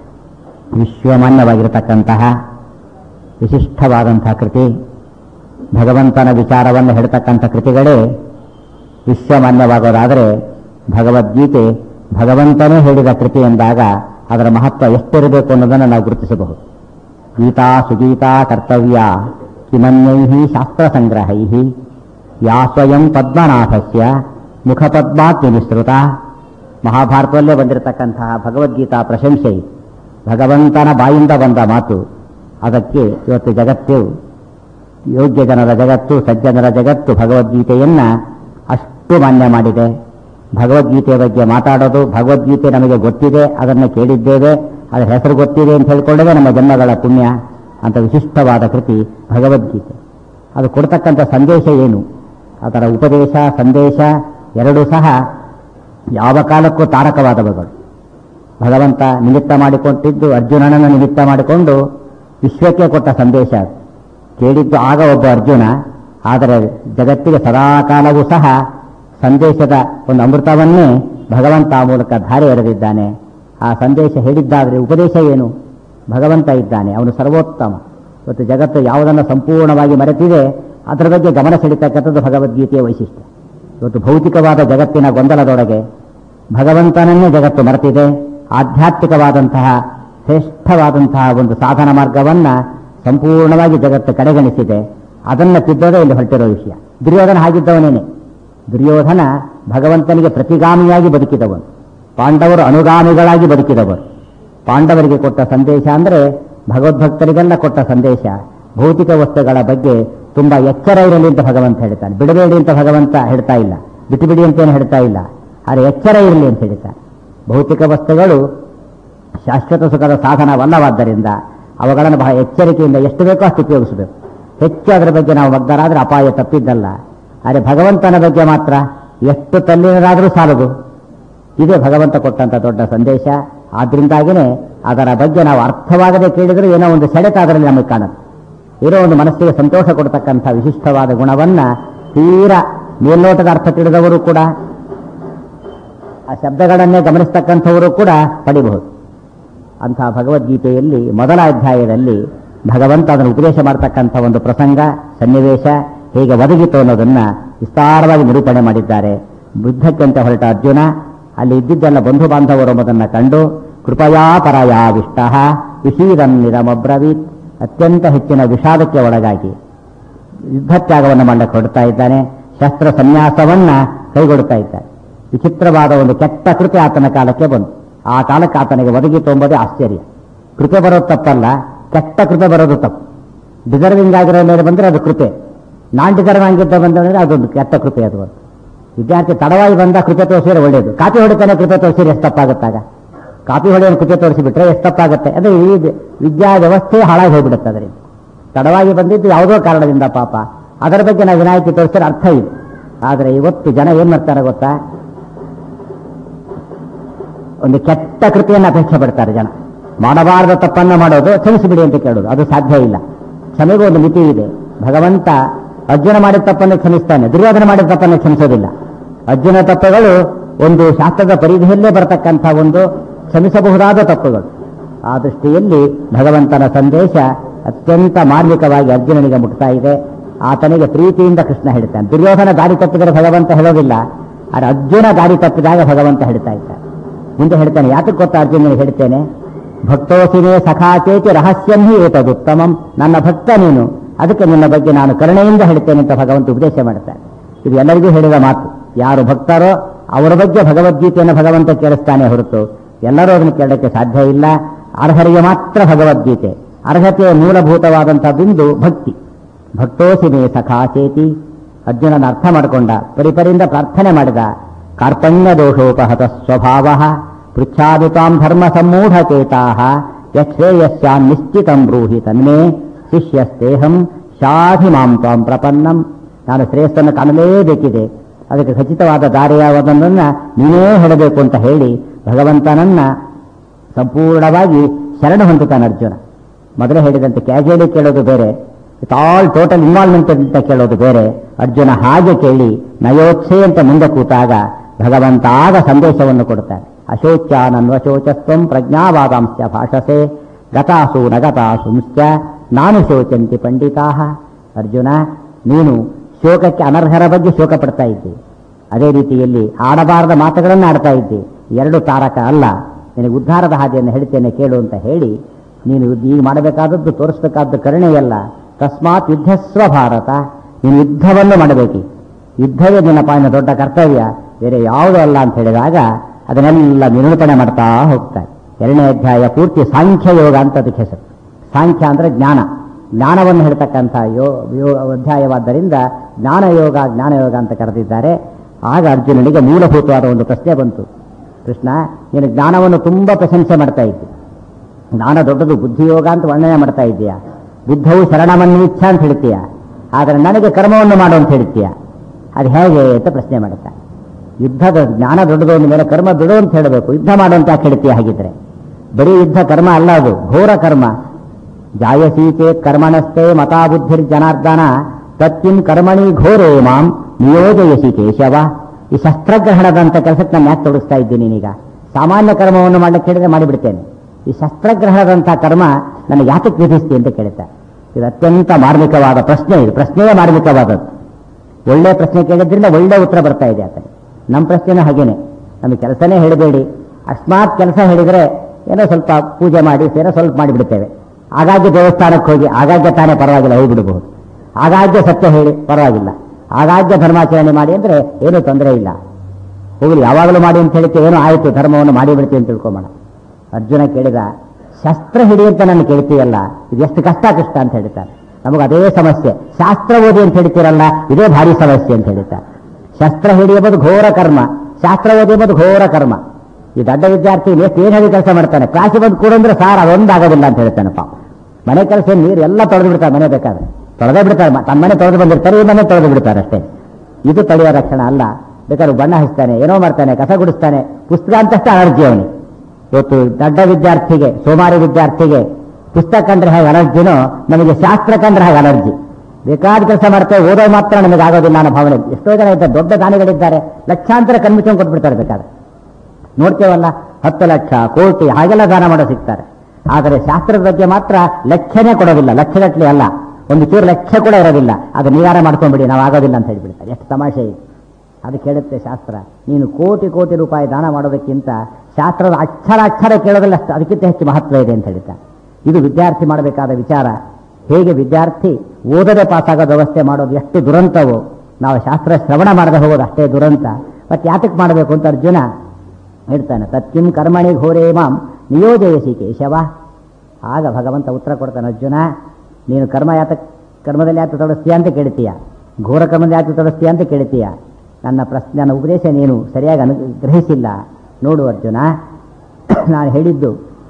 ವಿಶ್ವಮಾನ್ಯವಾಗಿರತಕ್ಕಂತಹ ವಿಶಿಷ್ಟವಾದಂತಹ ಕೃತಿ ಭಗವಂತನ ವಿಚಾರವನ್ನು ಹೇಳ್ತಕ್ಕಂಥ ಕೃತಿಗಳೇ ವಿಶ್ವಮಾನ್ಯವಾಗೋದಾದರೆ ಭಗವದ್ಗೀತೆ ಭಗವಂತನೇ ಹೇಳಿದ ಕೃತಿ ಎಂದಾಗ ಅದರ ಮಹತ್ವ ಎಷ್ಟಿರಬೇಕು ಅನ್ನೋದನ್ನು ನಾವು ಗುರುತಿಸಬಹುದು ಗೀತಾ ಸುಗೀತಾ ಕರ್ತವ್ಯ ಕಿಮನ್ಯೈ ಶಾಸ್ತ್ರಸಂಗ್ರಹೈ ಯಾ ಸ್ವಯಂ ಪದ್ಮನಾಭಸ್ಯ ಮುಖಪದ್ಮಾತ್ ವಿನಿಸೃತ ಮಹಾಭಾರತದಲ್ಲೇ ಬಂದಿರತಕ್ಕಂತಹ ಭಗವದ್ಗೀತಾ ಪ್ರಶಂಸೆ ಭಗವಂತನ ಬಾಯಿಂದ ಬಂದ ಮಾತು ಅದಕ್ಕೆ ಇವತ್ತು ಜಗತ್ತು ಯೋಗ್ಯ ಜನರ ಜಗತ್ತು ಸಜ್ಜನರ ಜಗತ್ತು ಭಗವದ್ಗೀತೆಯನ್ನ ಅಷ್ಟು ಮಾನ್ಯ ಮಾಡಿದೆ ಭಗವದ್ಗೀತೆಯ ಬಗ್ಗೆ ಮಾತಾಡೋದು ಭಗವದ್ಗೀತೆ ನಮಗೆ ಗೊತ್ತಿದೆ ಅದನ್ನು ಕೇಳಿದ್ದೇವೆ ಅದರ ಹೆಸರು ಗೊತ್ತಿದೆ ಅಂತ ಹೇಳ್ಕೊಳ್ಳೋದೇ ನಮ್ಮ ಜನ್ಮಗಳ ಪುಣ್ಯ ಅಂತ ವಿಶಿಷ್ಟವಾದ ಕೃತಿ ಭಗವದ್ಗೀತೆ ಅದು ಕೊಡ್ತಕ್ಕಂಥ ಸಂದೇಶ ಏನು ಅದರ ಉಪದೇಶ ಸಂದೇಶ ಎರಡೂ ಸಹ ಯಾವ ಕಾಲಕ್ಕೂ ತಾರಕವಾದವುಗಳು ಭಗವಂತ ನಿಮಿತ್ತ ಮಾಡಿಕೊಂಡಿದ್ದು ಅರ್ಜುನನನ್ನು ನಿಮಿತ್ತ ಮಾಡಿಕೊಂಡು ವಿಶ್ವಕ್ಕೆ ಕೊಟ್ಟ ಸಂದೇಶ ಅದು. ಕೇಳಿದ್ದು ಆಗ ಒಬ್ಬ ಅರ್ಜುನ ಆದರೆ ಜಗತ್ತಿಗೆ ಸದಾಕಾಲವೂ ಸಹ ಸಂದೇಶದ ಒಂದು ಅಮೃತವನ್ನೇ ಭಗವಂತ ಆ ಮೂಲಕ ಧಾರೆ ಎರೆದಿದ್ದಾನೆ ಆ ಸಂದೇಶ ಹೇಳಿದ್ದಾದರೆ ಉಪದೇಶ ಏನು ಭಗವಂತ ಇದ್ದಾನೆ ಅವನು ಸರ್ವೋತ್ತಮ ಇವತ್ತು ಜಗತ್ತು ಯಾವುದನ್ನು ಸಂಪೂರ್ಣವಾಗಿ ಮರೆತಿದೆ ಅದರ ಬಗ್ಗೆ ಗಮನ ಸೆಳೀತಕ್ಕಂಥದ್ದು ಭಗವದ್ಗೀತೆಯ ವೈಶಿಷ್ಟ್ಯ ಇವತ್ತು ಭೌತಿಕವಾದ ಜಗತ್ತಿನ ಗೊಂದಲದೊಳಗೆ ಭಗವಂತನನ್ನೇ ಜಗತ್ತು ಮರೆತಿದೆ ಆಧ್ಯಾತ್ಮಿಕವಾದಂತಹ ಶ್ರೇಷ್ಠವಾದಂತಹ ಒಂದು ಸಾಧನ ಮಾರ್ಗವನ್ನ ಸಂಪೂರ್ಣವಾಗಿ ಜಗತ್ತು ಕಡೆಗಣಿಸಿದೆ ಅದನ್ನ ತಿದ್ದೋದೇ ಇಲ್ಲಿ ಹೊರಟಿರೋ ವಿಷಯ ದುರ್ಯೋಧನ ಹಾಗಿದ್ದವನೇನೆ ದುರ್ಯೋಧನ ಭಗವಂತನಿಗೆ ಪ್ರತಿಗಾಮಿಯಾಗಿ ಬದುಕಿದವನು ಪಾಂಡವರು ಅನುಗಾಮಿಗಳಾಗಿ ಬದುಕಿದವರು ಪಾಂಡವರಿಗೆ ಕೊಟ್ಟ ಸಂದೇಶ ಅಂದ್ರೆ ಭಗವದ್ಭಕ್ತರಿಗೆಲ್ಲ ಕೊಟ್ಟ ಸಂದೇಶ ಭೌತಿಕ ವಸ್ತುಗಳ ಬಗ್ಗೆ ತುಂಬಾ ಎಚ್ಚರ ಇರಲಿ ಅಂತ ಭಗವಂತ ಹೇಳ್ತಾನೆ ಬಿಡಬೇಡಿ ಅಂತ ಭಗವಂತ ಹೇಳ್ತಾ ಇಲ್ಲ ಬಿಟ್ಟು ಬಿಡಿ ಅಂತೇನು ಹೇಳ್ತಾ ಇಲ್ಲ ಆದರೆ ಎಚ್ಚರ ಇರಲಿ ಅಂತ ಹೇಳ್ತಾನೆ ಭೌತಿಕ ವಸ್ತುಗಳು ಶಾಶ್ವತ ಸುಖದ ಸಾಧನವಲ್ಲವಾದ್ದರಿಂದ ಅವುಗಳನ್ನು ಬಹಳ ಎಚ್ಚರಿಕೆಯಿಂದ ಎಷ್ಟು ಬೇಕೋ ಅಷ್ಟು ಉಪಯೋಗಿಸಬೇಕು ಹೆಚ್ಚು ಅದರ ಬಗ್ಗೆ ನಾವು ಮಗ್ನರಾದ್ರೆ ಅಪಾಯ ತಪ್ಪಿದ್ದಲ್ಲ ಆದರೆ ಭಗವಂತನ ಬಗ್ಗೆ ಮಾತ್ರ ಎಷ್ಟು ತಲ್ಲೀನರಾದರೂ ಸಾಲದು ಇದೇ ಭಗವಂತ ಕೊಟ್ಟಂತ ದೊಡ್ಡ ಸಂದೇಶ ಆದ್ರಿಂದಾಗಿನೇ ಅದರ ಬಗ್ಗೆ ನಾವು ಅರ್ಥವಾಗದೆ ಕೇಳಿದ್ರೆ ಏನೋ ಒಂದು ಸೆಳೆತ ಅದರಲ್ಲಿ ನಮಗೆ ಕಾಣುತ್ತೆ ಏನೋ ಒಂದು ಮನಸ್ಸಿಗೆ ಸಂತೋಷ ಕೊಡ್ತಕ್ಕಂಥ ವಿಶಿಷ್ಟವಾದ ಗುಣವನ್ನ ತೀರಾ ಮೇಲ್ನೋಟದ ಅರ್ಥ ತಿಳಿದವರು ಕೂಡ ಆ ಶಬ್ದಗಳನ್ನೇ ಗಮನಿಸ್ತಕ್ಕಂಥವರು ಕೂಡ ಪಡಿಬಹುದು ಅಂಥ ಭಗವದ್ಗೀತೆಯಲ್ಲಿ ಮೊದಲ ಅಧ್ಯಾಯದಲ್ಲಿ ಭಗವಂತ ಅದನ್ನು ಉಪದೇಶ ಮಾಡತಕ್ಕಂಥ ಒಂದು ಪ್ರಸಂಗ ಸನ್ನಿವೇಶ ಹೇಗೆ ಒದಗಿತು ಅನ್ನೋದನ್ನ ವಿಸ್ತಾರವಾಗಿ ನಿರೂಪಣೆ ಮಾಡಿದ್ದಾರೆ ಬುದ್ಧಕ್ಕೆಂತ ಹೊರಟ ಅರ್ಜುನ ಅಲ್ಲಿ ಇದ್ದಿದ್ದೆಲ್ಲ ಬಂಧು ಬಾಂಧವರು ಎಂಬುದನ್ನು ಕಂಡು ಕೃಪಯಾ ಪರಯಾವಿಷ್ಟ ವಿಷೀದನ್ನಿರಮಬ್ರವೀತ್ ಅತ್ಯಂತ ಹೆಚ್ಚಿನ ವಿಷಾದಕ್ಕೆ ಒಳಗಾಗಿ ಯುದ್ಧತ್ಯಾಗವನ್ನು ಮಾಡಕ್ಕೆ ಹೊರಡ್ತಾ ಇದ್ದಾನೆ ಶಸ್ತ್ರ ಸನ್ಯಾಸವನ್ನ ಕೈಗೊಡ್ತಾ ಇದ್ದಾನೆ ವಿಚಿತ್ರವಾದ ಒಂದು ಕೆಟ್ಟ ಕೃಪೆ ಆತನ ಕಾಲಕ್ಕೆ ಬಂತು ಆ ಕಾಲಕ್ಕೆ ಆತನಿಗೆ ಒದಗಿತು ಎಂಬುದೇ ಆಶ್ಚರ್ಯ ಕೃಪೆ ಬರೋದು ತಪ್ಪಲ್ಲ ಕೆಟ್ಟ ಕೃಪೆ ಬರೋದು ತಪ್ಪು ಡಿಸರ್ವಿಂಗ್ ಆಗಿರೋ ಮೇಲೆ ಬಂದ್ರೆ ಅದು ಕೃಪೆ ನಾನ್ ಡಿಸರ್ವ್ ಆಗಿದ್ದ ಬಂದ್ರೆ ಅದೊಂದು ಕೆಟ್ಟ ಕೃಪೆ ಅದು ಒಂದು ವಿದ್ಯಾರ್ಥಿ ತಡವಾಗಿ ಬಂದ ಕೃಪೆ ತೋರಿಸಿದ್ರೆ ಒಳ್ಳೇದು ಕಾಪಿ ಹೊಡಿತಾನೆ ಕೃಪೆ ತೋರಿಸಿದ್ರೆ ಎಷ್ಟು ತಪ್ಪಾಗುತ್ತಾಗ ಕಾಪಿ ಹೊಡೆಯನ್ನು ಕೃಪೆ ತೋರಿಸಿಬಿಟ್ರೆ ಎಷ್ಟು ತಪ್ಪಾಗುತ್ತೆ ಅದು ಈ ವಿದ್ಯಾ ವ್ಯವಸ್ಥೆ ಹಾಳಾಗಿ ಹೋಗ್ಬಿಡುತ್ತೆ ಅದರಿಂದ ತಡವಾಗಿ ಬಂದಿದ್ದು ಯಾವುದೋ ಕಾರಣದಿಂದ ಪಾಪ ಅದರ ಬಗ್ಗೆ ನಾವು ವಿನಾಯಿತಿ ತೋರಿಸಿದ್ರೆ ಅರ್ಥ ಇದೆ ಆದರೆ ಇವತ್ತು ಜನ ಏನ್ ಮಾಡ್ತಾರೆ ಗೊತ್ತಾ ಒಂದು ಕೆಟ್ಟ ಕೃತಿಯನ್ನು ಅಪೇಕ್ಷೆ ಪಡ್ತಾರೆ ಜನ ಮಾಡಬಾರದ ತಪ್ಪನ್ನ ಮಾಡೋದು ಕ್ಷಮಿಸಿಬಿಡಿ ಅಂತ ಕೇಳೋದು ಅದು ಸಾಧ್ಯ ಇಲ್ಲ ಕ್ಷಮೆಗೂ ಒಂದು ಮಿತಿ ಇದೆ ಭಗವಂತ ಅರ್ಜುನ ಮಾಡಿದ ತಪ್ಪನ್ನು ಕ್ಷಮಿಸ್ತಾನೆ ದುರ್ಯೋಧನ ಮಾಡಿದ ತಪ್ಪನ್ನು ಕ್ಷಮಿಸೋದಿಲ್ಲ ಅರ್ಜುನ ತಪ್ಪುಗಳು ಒಂದು ಶಾಸ್ತ್ರದ ಪರಿಧಿಯಲ್ಲೇ ಬರತಕ್ಕಂಥ ಒಂದು ಕ್ಷಮಿಸಬಹುದಾದ ತಪ್ಪುಗಳು ಆ ದೃಷ್ಟಿಯಲ್ಲಿ ಭಗವಂತನ ಸಂದೇಶ ಅತ್ಯಂತ ಮಾರ್ಮಿಕವಾಗಿ ಅರ್ಜುನನಿಗೆ ಮುಟ್ತಾ ಇದೆ ಆತನಿಗೆ ಪ್ರೀತಿಯಿಂದ ಕೃಷ್ಣ ಹೇಳ್ತಾನೆ ದುರ್ಯೋಧನ ದಾರಿ ತಪ್ಪಿದರೆ ಭಗವಂತ ಹೇಳೋದಿಲ್ಲ ಆದರೆ ಅರ್ಜುನ ದಾರಿ ತಪ್ಪಿದಾಗ ಭಗವಂತ ಹೇಳ್ತಾ ಇದ್ದಾನೆ ಮುಂದೆ ಹೇಳ್ತಾನೆ ಯಾತಕ್ಕೆ ಗೊತ್ತಾ ಅರ್ಜುನನಿಗೆ ಹೇಳ್ತೇನೆ ಭಕ್ತೋಸಿನೇ ಸಖಾಚೇತಿ ರಹಸ್ಯಂ ಹಿ ಏತದುತ್ತಮಂ ನನ್ನ ಭಕ್ತ ನೀನು ಅದಕ್ಕೆ ನಿನ್ನ ಬಗ್ಗೆ ನಾನು ಕರುಣೆಯಿಂದ ಹೇಳ್ತೇನೆ ಅಂತ ಭಗವಂತ ಉಪದೇಶ ಮಾಡ್ತಾನೆ ಇದು ಎಲ್ಲರಿಗೂ ಹೇಳಿದ ಮಾತು ಯಾರು ಭಕ್ತರೋ ಅವರ ಬಗ್ಗೆ ಭಗವದ್ಗೀತೆಯನ್ನು ಭಗವಂತ ಕೇಳಿಸ್ತಾನೆ ಹೊರತು ಎಲ್ಲರೂ ಅದನ್ನು ಕೇಳಕ್ಕೆ ಸಾಧ್ಯ ಇಲ್ಲ ಅರ್ಹರಿಗೆ ಮಾತ್ರ ಭಗವದ್ಗೀತೆ ಅರ್ಹತೆಯ ಮೂಲಭೂತವಾದಂತಹ ಬಿಂದು ಭಕ್ತಿ ಭಕ್ತೋಸಿನೇ ಸಖಾಚೇತಿ ಅರ್ಜುನನ ಅರ್ಥ ಮಾಡಿಕೊಂಡ ಪರಿಪರಿಂದ ಪ್ರಾರ್ಥನೆ ಮಾಡಿದ ಕಾರ್ಪಣ್ಯ ದೋಷೋಪಹತ ಸ್ವಭಾವ ಪೃಚ್ಛಾದಿತಾಂ ಧರ್ಮ ಸಮ್ಮೂಢಚೇತಾ ಯಶ್ರೇಯಸ್ಯಾನ್ ನಿಶ್ಚಿತಂ ಬ್ರೂಹಿ ತನ್ಮೇ ಶಿಷ್ಯಸ್ತೇಹಂ ಶಾಧಿ ಮಾಂ ತ್ವಾಂ ಪ್ರಪನ್ನಂ ನಾನು ಶ್ರೇಯಸ್ಸನ್ನು ಕಾಣಲೇಬೇಕಿದೆ ಅದಕ್ಕೆ ಖಚಿತವಾದ ದಾರಿ ಯಾವುದನ್ನ ನೀನೇ ಹೇಳಬೇಕು ಅಂತ ಹೇಳಿ ಭಗವಂತನನ್ನ ಸಂಪೂರ್ಣವಾಗಿ ಶರಣ ಹೊಂದುತ್ತಾನೆ ಅರ್ಜುನ ಮೊದಲೇ ಹೇಳಿದಂತೆ ಕ್ಯಾಜುಯಲಿ ಕೇಳೋದು ಬೇರೆ ವಿತ್ ಆಲ್ ಟೋಟಲ್ ಇನ್ವಾಲ್ವ್ಮೆಂಟ್ ಅಂತ ಕೇಳೋದು ಬೇರೆ ಅರ್ಜುನ ಹಾಗೆ ಕೇಳಿ ನಯೋತ್ಸೆ ಅಂತ ಮುಂದೆ ಕೂತಾಗ ಭಗವಂತ ಆಗ ಸಂದೇಶವನ್ನು ಕೊಡ್ತಾರೆ ಅಶೋಚ್ಯಾನನ್ವಶೋಚಸ್ವಂ ಪ್ರಜ್ಞಾವಾದಾಂಶ ಭಾಷಸೆ ಗತಾಸು ನಗತಾಸುಂಶ್ಚ ನಾನು ಶೋಚಂತಿ ಪಂಡಿತಾ ಅರ್ಜುನ ನೀನು ಶೋಕಕ್ಕೆ ಅನರ್ಹರ ಬಗ್ಗೆ ಶೋಕ ಪಡ್ತಾ ಇದ್ದಿ ಅದೇ ರೀತಿಯಲ್ಲಿ ಆಡಬಾರದ ಮಾತುಗಳನ್ನು ಆಡ್ತಾ ಇದ್ದಿ ಎರಡು ತಾರಕ ಅಲ್ಲ ನಿನಗೆ ಉದ್ಧಾರದ ಹಾದಿಯನ್ನು ಹೇಳ್ತೇನೆ ಕೇಳು ಅಂತ ಹೇಳಿ ನೀನು ಈಗ ಮಾಡಬೇಕಾದದ್ದು ತೋರಿಸಬೇಕಾದ್ದು ಕರುಣೆಯಲ್ಲ ತಸ್ಮಾತ್ ಯುದ್ಧಸ್ವ ಭಾರತ ನೀನು ಯುದ್ಧವನ್ನು ಮಾಡಬೇಕು ಯುದ್ಧವೇ ನಿನ್ನ ಪಾಲಿನ ದೊಡ್ಡ ಕರ್ತವ್ಯ ಬೇರೆ ಯಾವುದೂ ಅಲ್ಲ ಅಂತ ಹೇಳಿದಾಗ ಅದನ್ನೆಲ್ಲ ನಿರೂಪಣೆ ಮಾಡ್ತಾ ಹೋಗ್ತಾರೆ ಎರಡನೇ ಅಧ್ಯಾಯ ಪೂರ್ತಿ ಸಾಂಖ್ಯ ಯೋಗ ಅಂತ ಅದಕ್ಕೆ ಹೆಸರು ಸಾಂಖ್ಯ ಅಂದ್ರೆ ಜ್ಞಾನ ಜ್ಞಾನವನ್ನು ಹೇಳ್ತಕ್ಕಂಥ ಯೋ ಯೋ ಅಧ್ಯಾಯವಾದ್ದರಿಂದ ಜ್ಞಾನ ಯೋಗ ಜ್ಞಾನ ಯೋಗ ಅಂತ ಕರೆದಿದ್ದಾರೆ ಆಗ ಅರ್ಜುನನಿಗೆ ಮೂಲಭೂತವಾದ ಒಂದು ಪ್ರಶ್ನೆ ಬಂತು ಕೃಷ್ಣ ನೀನು ಜ್ಞಾನವನ್ನು ತುಂಬಾ ಪ್ರಶಂಸೆ ಮಾಡ್ತಾ ಇದ್ದಿ ಜ್ಞಾನ ದೊಡ್ಡದು ಬುದ್ಧಿಯೋಗ ಅಂತ ವರ್ಣನೆ ಮಾಡ್ತಾ ಇದ್ದೀಯಾ ಬುದ್ಧವು ಶರಣವನ್ನು ಇಚ್ಛ ಅಂತ ಹೇಳ್ತೀಯ ಆದರೆ ನನಗೆ ಕರ್ಮವನ್ನು ಮಾಡು ಅಂತ ಹೇಳ್ತೀಯ ಅದು ಹೇಗೆ ಅಂತ ಪ್ರಶ್ನೆ ಮಾಡುತ್ತಾ ಯುದ್ಧದ ಜ್ಞಾನ ದೊಡ್ಡದು ಅಂದ ಮೇಲೆ ಕರ್ಮ ಬಿಡು ಅಂತ ಹೇಳಬೇಕು ಯುದ್ಧ ಮಾಡು ಅಂತ ಯಾಕೆ ಹೇಳ್ತೀಯ ಹಾಗಿದ್ರೆ ಬರೀ ಯುದ್ಧ ಕರ್ಮ ಅಲ್ಲ ಅದು ಘೋರ ಕರ್ಮ ಜಾಯಸಿ ಚೇತ್ ಕರ್ಮಣಸ್ಥೆ ಮತಾ ಬುದ್ಧಿರ್ ಜನಾರ್ದನ ತತ್ತಿಂ ಕರ್ಮಣಿ ಘೋರೇ ಮಾಂ ನಿಯೋಜಯಸಿ ಕೇಶವ ಈ ಶಸ್ತ್ರಗ್ರಹಣದಂತ ಕೆಲಸಕ್ಕೆ ನಾನು ಯಾಕೆ ತೊಡಗಿಸ್ತಾ ಇದ್ದೀನಿ ನೀನೀಗ ಸಾಮಾನ್ಯ ಕರ್ಮವನ್ನು ಮಾಡ್ಲಿಕ್ಕೆ ಹೇಳಿದ್ರೆ ಮಾಡಿಬಿಡ್ತೇನೆ ಈ ಶಸ್ತ್ರಗ್ರಹಣದಂಥ ಕರ್ಮ ನನಗೆ ಯಾತಕ್ಕೆ ವಿಧಿಸ್ತಿ ಅಂತ ಕೇಳುತ್ತೆ ಇದು ಅತ್ಯಂತ ಮಾರ್ಮಿಕವಾದ ಪ್ರಶ್ನೆ ಇದು ಪ್ರಶ್ನೆಯೇ ಮಾರ್ಮಿಕವಾದದ್ದು ಒಳ್ಳೆ ಪ್ರಶ್ನೆ ಕೇಳಿದ್ರಿಂದ ಒಳ್ಳೆ ಉತ್ತರ ಬರ್ತಾ ಇದೆ ಆತನಿಗೆ ನಮ್ಮ ಪ್ರಶ್ನೆನೂ ಹಾಗೇನೆ ನಮಗೆ ಕೆಲಸನೇ ಹೇಳಬೇಡಿ ಅಕಸ್ಮಾತ್ ಕೆಲಸ ಹೇಳಿದ್ರೆ ಏನೋ ಸ್ವಲ್ಪ ಪೂಜೆ ಮಾಡಿ ಏನೋ ಸ್ವಲ್ಪ ಮಾಡಿಬಿಡ್ತೇವೆ ಆಗಾಗ್ಗೆ ದೇವಸ್ಥಾನಕ್ಕೆ ಹೋಗಿ ಆಗಾಗ್ಗೆ ತಾನೇ ಪರವಾಗಿಲ್ಲ ಹೋಗ್ಬಿಡಬಹುದು ಆಗಾಗ್ಗೆ ಸತ್ಯ ಹೇಳಿ ಪರವಾಗಿಲ್ಲ ಆಗಾಗ್ಗೆ ಧರ್ಮಾಚರಣೆ ಮಾಡಿ ಅಂದ್ರೆ ಏನೂ ತೊಂದರೆ ಇಲ್ಲ ಹೋಗಲಿ ಯಾವಾಗಲೂ ಮಾಡಿ ಅಂತ ಹೇಳಿಕ್ಕೆ ಏನೋ ಆಯಿತು ಧರ್ಮವನ್ನು ಮಾಡಿ ಬಿಡ್ತೀವಿ ಅಂತ ತಿಳ್ಕೊಂಬೋಣ ಅರ್ಜುನ ಕೇಳಿದ ಶಸ್ತ್ರ ಹಿಡಿ ಅಂತ ನಾನು ಕೇಳ್ತೀಯಲ್ಲ ಇದು ಎಷ್ಟು ಕಷ್ಟ ಕಷ್ಟ ಅಂತ ಹೇಳ್ತಾರೆ ನಮಗೆ ಅದೇ ಸಮಸ್ಯೆ ಶಾಸ್ತ್ರ ಓದಿ ಅಂತ ಹೇಳ್ತೀರಲ್ಲ ಇದೇ ಭಾರಿ ಸಮಸ್ಯೆ ಅಂತ ಹೇಳ್ತಾರೆ ಶಸ್ತ್ರ ಹಿಡಿಯುವುದು ಘೋರ ಕರ್ಮ ಶಾಸ್ತ್ರ ಓದಿ ಎಂಬುದು ಘೋರ ಕರ್ಮ ಈ ದೊಡ್ಡ ವಿದ್ಯಾರ್ಥಿ ಎಷ್ಟು ಏನು ಹೇಳಿ ಕೆಲಸ ಮಾಡ್ತಾನೆ ಕ್ಲಾಸಿಗೆ ಬಂದು ಕೂಡಂದ್ರೆ ಸಾರ್ ಅದೊಂದು ಆಗೋದಿಲ್ಲ ಅಂತ ಹೇಳ್ತಾನೆ ಪಾಪ ಮನೆ ಕೆಲಸ ನೀರು ಎಲ್ಲ ತೊಳೆದು ಬಿಡ್ತಾರೆ ಮನೆ ಬೇಕಾದ್ರೆ ತೊಳೆದೇ ಬಿಡ್ತಾರೆ ಮ- ತಮ್ಮ ಮನೆ ತೊಳೆದು ಬಂದಿರ್ತಾರೆ ಈ ಮನೆ ತೊಳೆದು ಬಿಡ್ತಾರೆ ಅಷ್ಟೇ ಇದು ತಡೆಯೋ ರಕ್ಷಣೆ ಅಲ್ಲ ಬೇಕಾದ್ರೆ ಬಣ್ಣ ಹಚ್ತಾನೆ ಏನೋ ಮಾಡ್ತಾನೆ ಕಸ ಗುಡಿಸ್ತಾನೆ ಪುಸ್ತಕ ಅಂತಷ್ಟೇ ಅಲರ್ಜಿ ಅವನಿಗೆ ಇವತ್ತು ದೊಡ್ಡ ವಿದ್ಯಾರ್ಥಿಗೆ ಸೋಮಾರಿ ವಿದ್ಯಾರ್ಥಿಗೆ ಪುಸ್ತಕ ಕಂಡ್ರೆ ಹಾಗೆ ಅಲರ್ಜಿನೋ ನಮಗೆ ಶಾಸ್ತ್ರ ಕಂಡ್ರೆ ಹಾಗೆ ಅಲರ್ಜಿ ಬೇಕಾದ ಕೆಲಸ ಮಾಡ್ತೇವೆ ಓದೋ ಮಾತ್ರ ನಮಗೆ ಆಗೋದಿಲ್ಲ ಅನ್ನೋ ಭಾವನೆ ಎಷ್ಟೋ ಜನ ಇದ್ದಾರೆ ದೊಡ್ಡ ದಾನಿಗಳಿದ್ದಾರೆ ಲಕ್ಷಾಂತರ ಕನ್ಮಿಷನ್ ಕೊಟ್ಬಿಡ್ತಾರೆ ಬೇಕಾದ್ರೆ ನೋಡ್ತೇವಲ್ಲ ಹತ್ತು ಲಕ್ಷ ಕೋಟಿ ಹಾಗೆಲ್ಲ ದಾನ ಮಾಡೋ ಸಿಗ್ತಾರೆ ಆದರೆ ಶಾಸ್ತ್ರದ ಬಗ್ಗೆ ಮಾತ್ರ ಲಕ್ಷನೇ ಕೊಡೋದಿಲ್ಲ ಲಕ್ಷಗಟ್ಟಲೆ ಅಲ್ಲ ಒಂದು ಚೂರು ಲಕ್ಷ ಕೂಡ ಇರೋದಿಲ್ಲ ಅದು ನಿವಾರ ಮಾಡ್ಕೊಂಡ್ಬಿಡಿ ನಾವು ಆಗೋದಿಲ್ಲ ಅಂತ ಹೇಳ್ಬಿಡ್ತಾರೆ ಎಷ್ಟು ತಮಾಷೆ ಇದೆ ಅದಕ್ಕೆ ಹೇಳುತ್ತೆ ಶಾಸ್ತ್ರ ನೀನು ಕೋಟಿ ಕೋಟಿ ರೂಪಾಯಿ ದಾನ ಮಾಡೋದಕ್ಕಿಂತ ಶಾಸ್ತ್ರದ ಅಕ್ಷರ ಅಕ್ಷರ ಕೇಳೋದಿಲ್ಲ ಅಷ್ಟು ಅದಕ್ಕಿಂತ ಹೆಚ್ಚು ಮಹತ್ವ ಇದೆ ಅಂತ ಹೇಳ್ತಾರೆ ಇದು ವಿದ್ಯಾರ್ಥಿ ಮಾಡಬೇಕಾದ ವಿಚಾರ ಹೇಗೆ ವಿದ್ಯಾರ್ಥಿ ಓದದೆ ಪಾಸಾಗೋ ವ್ಯವಸ್ಥೆ ಮಾಡೋದು ಎಷ್ಟು ದುರಂತವೋ ನಾವು ಶಾಸ್ತ್ರ ಶ್ರವಣ ಮಾಡದೆ ಹೋಗೋದು ಅಷ್ಟೇ ದುರಂತ ಮತ್ತೆ ಯಾತಕ್ಕೆ ಮಾಡಬೇಕು ಅಂತ ಅರ್ಜುನ ಹೇಳ್ತಾನೆ ತತ್ಕಿಂ ಕರ್ಮಣಿ ಘೋರೇ ಮಾಂ ನಿಯೋಜಯಸಿ ಕೇಶವ ಆಗ ಭಗವಂತ ಉತ್ತರ ಕೊಡ್ತಾನೆ ಅರ್ಜುನ ನೀನು ಕರ್ಮ ಯಾತ ಕರ್ಮದಲ್ಲಿ ಯಾಕೆ ತೊಡಸ್ತೀಯ ಅಂತ ಕೇಳ್ತೀಯ ಘೋರ ಕರ್ಮದಲ್ಲಿ ಯಾಕೆ ತೊಡಸ್ತೀಯ ಅಂತ ಕೇಳ್ತೀಯ ನನ್ನ ಪ್ರಶ್ನೆ ನನ್ನ ಉಪದೇಶ ನೀನು ಸರಿಯಾಗಿ ಅನು ಗ್ರಹಿಸಿಲ್ಲ ನೋಡು ಅರ್ಜುನ ನಾನು ಹೇಳಿದ್ದು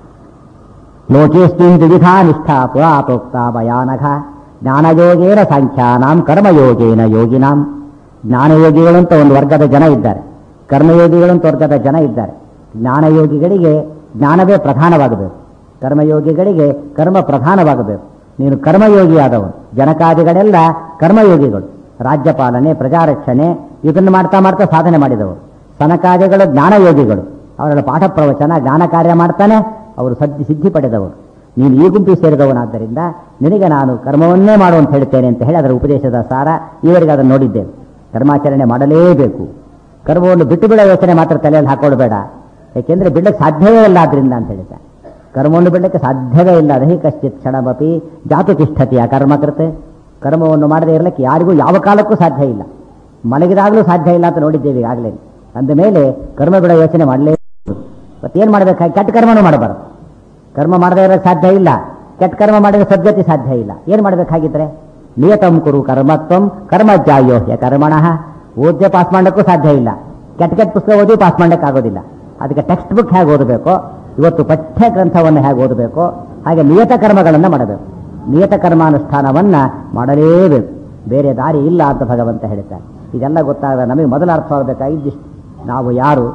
ಲೋಕೇಸ್ಮಿನ್ ದ್ವಿಧಾ ನಿಷ್ಠಾ ಪುರಾತೋಕ್ತ ಭಯಾನಘ ಜ್ಞಾನಯೋಗೇನ ಸಾಂಖ್ಯಾನಾಂ ಕರ್ಮಯೋಗೇನ ಯೋಗಿನಾಂ ಜ್ಞಾನಯೋಗಿಗಳು ಅಂತ ಒಂದು ವರ್ಗದ ಜನ ಇದ್ದಾರೆ ಕರ್ಮಯೋಗಿಗಳು ಅಂತ ವರ್ಗದ ಜನ ಇದ್ದಾರೆ ಜ್ಞಾನಯೋಗಿಗಳಿಗೆ ಜ್ಞಾನವೇ ಪ್ರಧಾನವಾಗಬೇಕು ಕರ್ಮಯೋಗಿಗಳಿಗೆ ಕರ್ಮ ಪ್ರಧಾನವಾಗಬೇಕು ನೀನು ಕರ್ಮಯೋಗಿಯಾದವನು ಜನಕಾದಿಗಳೆಲ್ಲ ಕರ್ಮಯೋಗಿಗಳು ರಾಜ್ಯಪಾಲನೆ ಪ್ರಜಾರಕ್ಷಣೆ ಇದನ್ನು ಮಾಡ್ತಾ ಮಾಡ್ತಾ ಸಾಧನೆ ಮಾಡಿದವರು ಸನಕಾದಿಗಳು ಜ್ಞಾನಯೋಗಿಗಳು ಅವರ ಪಾಠ ಪ್ರವಚನ ಜ್ಞಾನ ಕಾರ್ಯ ಮಾಡ್ತಾನೆ ಅವರು ಸದ್ದಿ ಸಿದ್ಧಿ ಪಡೆದವರು ನೀನು ಈ ಗುಂಪಿಗೆ ಸೇರಿದವನಾದ್ದರಿಂದ ನಿನಗೆ ನಾನು ಕರ್ಮವನ್ನೇ ಮಾಡು ಅಂತ ಹೇಳ್ತೇನೆ ಅಂತ ಹೇಳಿ ಅದರ ಉಪದೇಶದ ಸಾರ ಈವರೆಗೆ ಅದನ್ನು ನೋಡಿದ್ದೇವೆ ಕರ್ಮಾಚರಣೆ ಮಾಡಲೇಬೇಕು ಕರ್ಮವನ್ನು ಬಿಟ್ಟು ಬಿಡೋ ಯೋಚನೆ ಮಾತ್ರ ತಲೆಯಲ್ಲಿ ಹಾಕೊಳ್ಬೇಡ ಯಾಕೆಂದ್ರೆ ಬಿಡಕ್ಕೆ ಸಾಧ್ಯವೇ ಇಲ್ಲ ಆದ್ರಿಂದ ಅಂತ ಹೇಳಿದ್ದ ಕರ್ಮವನ್ನು ಬಿಡಕ್ಕೆ ಸಾಧ್ಯವೇ ಇಲ್ಲ ದಹಿ ಕಶ್ಚಿತ್ ಕ್ಷಣಮಪಿ ಜಾತು ತಿಷ್ಠತಿ ಆ ಕರ್ಮಕೃತೆ ಕರ್ಮವನ್ನು ಮಾಡದೇ ಇರಲಿಕ್ಕೆ ಯಾರಿಗೂ ಯಾವ ಕಾಲಕ್ಕೂ ಸಾಧ್ಯ ಇಲ್ಲ ಮಲಗಿದಾಗಲೂ ಸಾಧ್ಯ ಇಲ್ಲ ಅಂತ ನೋಡಿದ್ದೇವೆ ಈಗಾಗಲೇ ಅಂದ ಮೇಲೆ ಕರ್ಮ ಬಿಡೋ ಯೋಚನೆ ಮಾಡಲೇ ಮತ್ತೇನು ಮಾಡಬೇಕಾಗಿ ಕೆಟ್ಟ ಕರ್ಮನೂ ಮಾಡಬಾರದು ಕರ್ಮ ಮಾಡದೇ ಇರೋಕ್ಕೆ ಸಾಧ್ಯ ಇಲ್ಲ ಕೆಟ್ಟ ಕರ್ಮ ಮಾಡಿದ್ರೆ ಸದ್ಗತಿ ಸಾಧ್ಯ ಇಲ್ಲ ಏನು ಮಾಡಬೇಕಾಗಿದ್ರೆ ನಿಯತಂ ಕುರು ಕರ್ಮತ್ವಂ ಕರ್ಮ ಜಾಯೋಹ್ಯ ಕರ್ಮಣಃ ಓದ್ದೆ ಪಾಸ್ ಮಾಡಕ್ಕೂ ಸಾಧ್ಯ ಇಲ್ಲ ಕೆಟ್ಟ ಕೆಟ್ಟ ಪುಸ್ತಕ ಓದಿ ಪಾಸ್ ಮಾಡಕ್ಕೆ ಆಗೋದಿಲ್ಲ ಅದಕ್ಕೆ ಟೆಕ್ಸ್ಟ್ ಬುಕ್ ಹೇಗೆ ಓದಬೇಕು ಇವತ್ತು ಪಠ್ಯ ಗ್ರಂಥವನ್ನು ಹೇಗೆ ಓದಬೇಕು ಹಾಗೆ ನಿಯತ ಕರ್ಮಗಳನ್ನು ಮಾಡಬೇಕು ನಿಯತ ಕರ್ಮಾನುಷ್ಠಾನವನ್ನ ಮಾಡಲೇಬೇಕು ಬೇರೆ ದಾರಿ ಇಲ್ಲ ಅಂತ ಭಗವಂತ ಹೇಳ್ತಾರೆ ಇದೆಲ್ಲ ಗೊತ್ತಾಗದ ನಮಗೆ ಮೊದಲು ಅರ್ಥವಾಗಬೇಕಾಗಿದ್ದಿಷ್ಟು ನಾವು ಯಾರು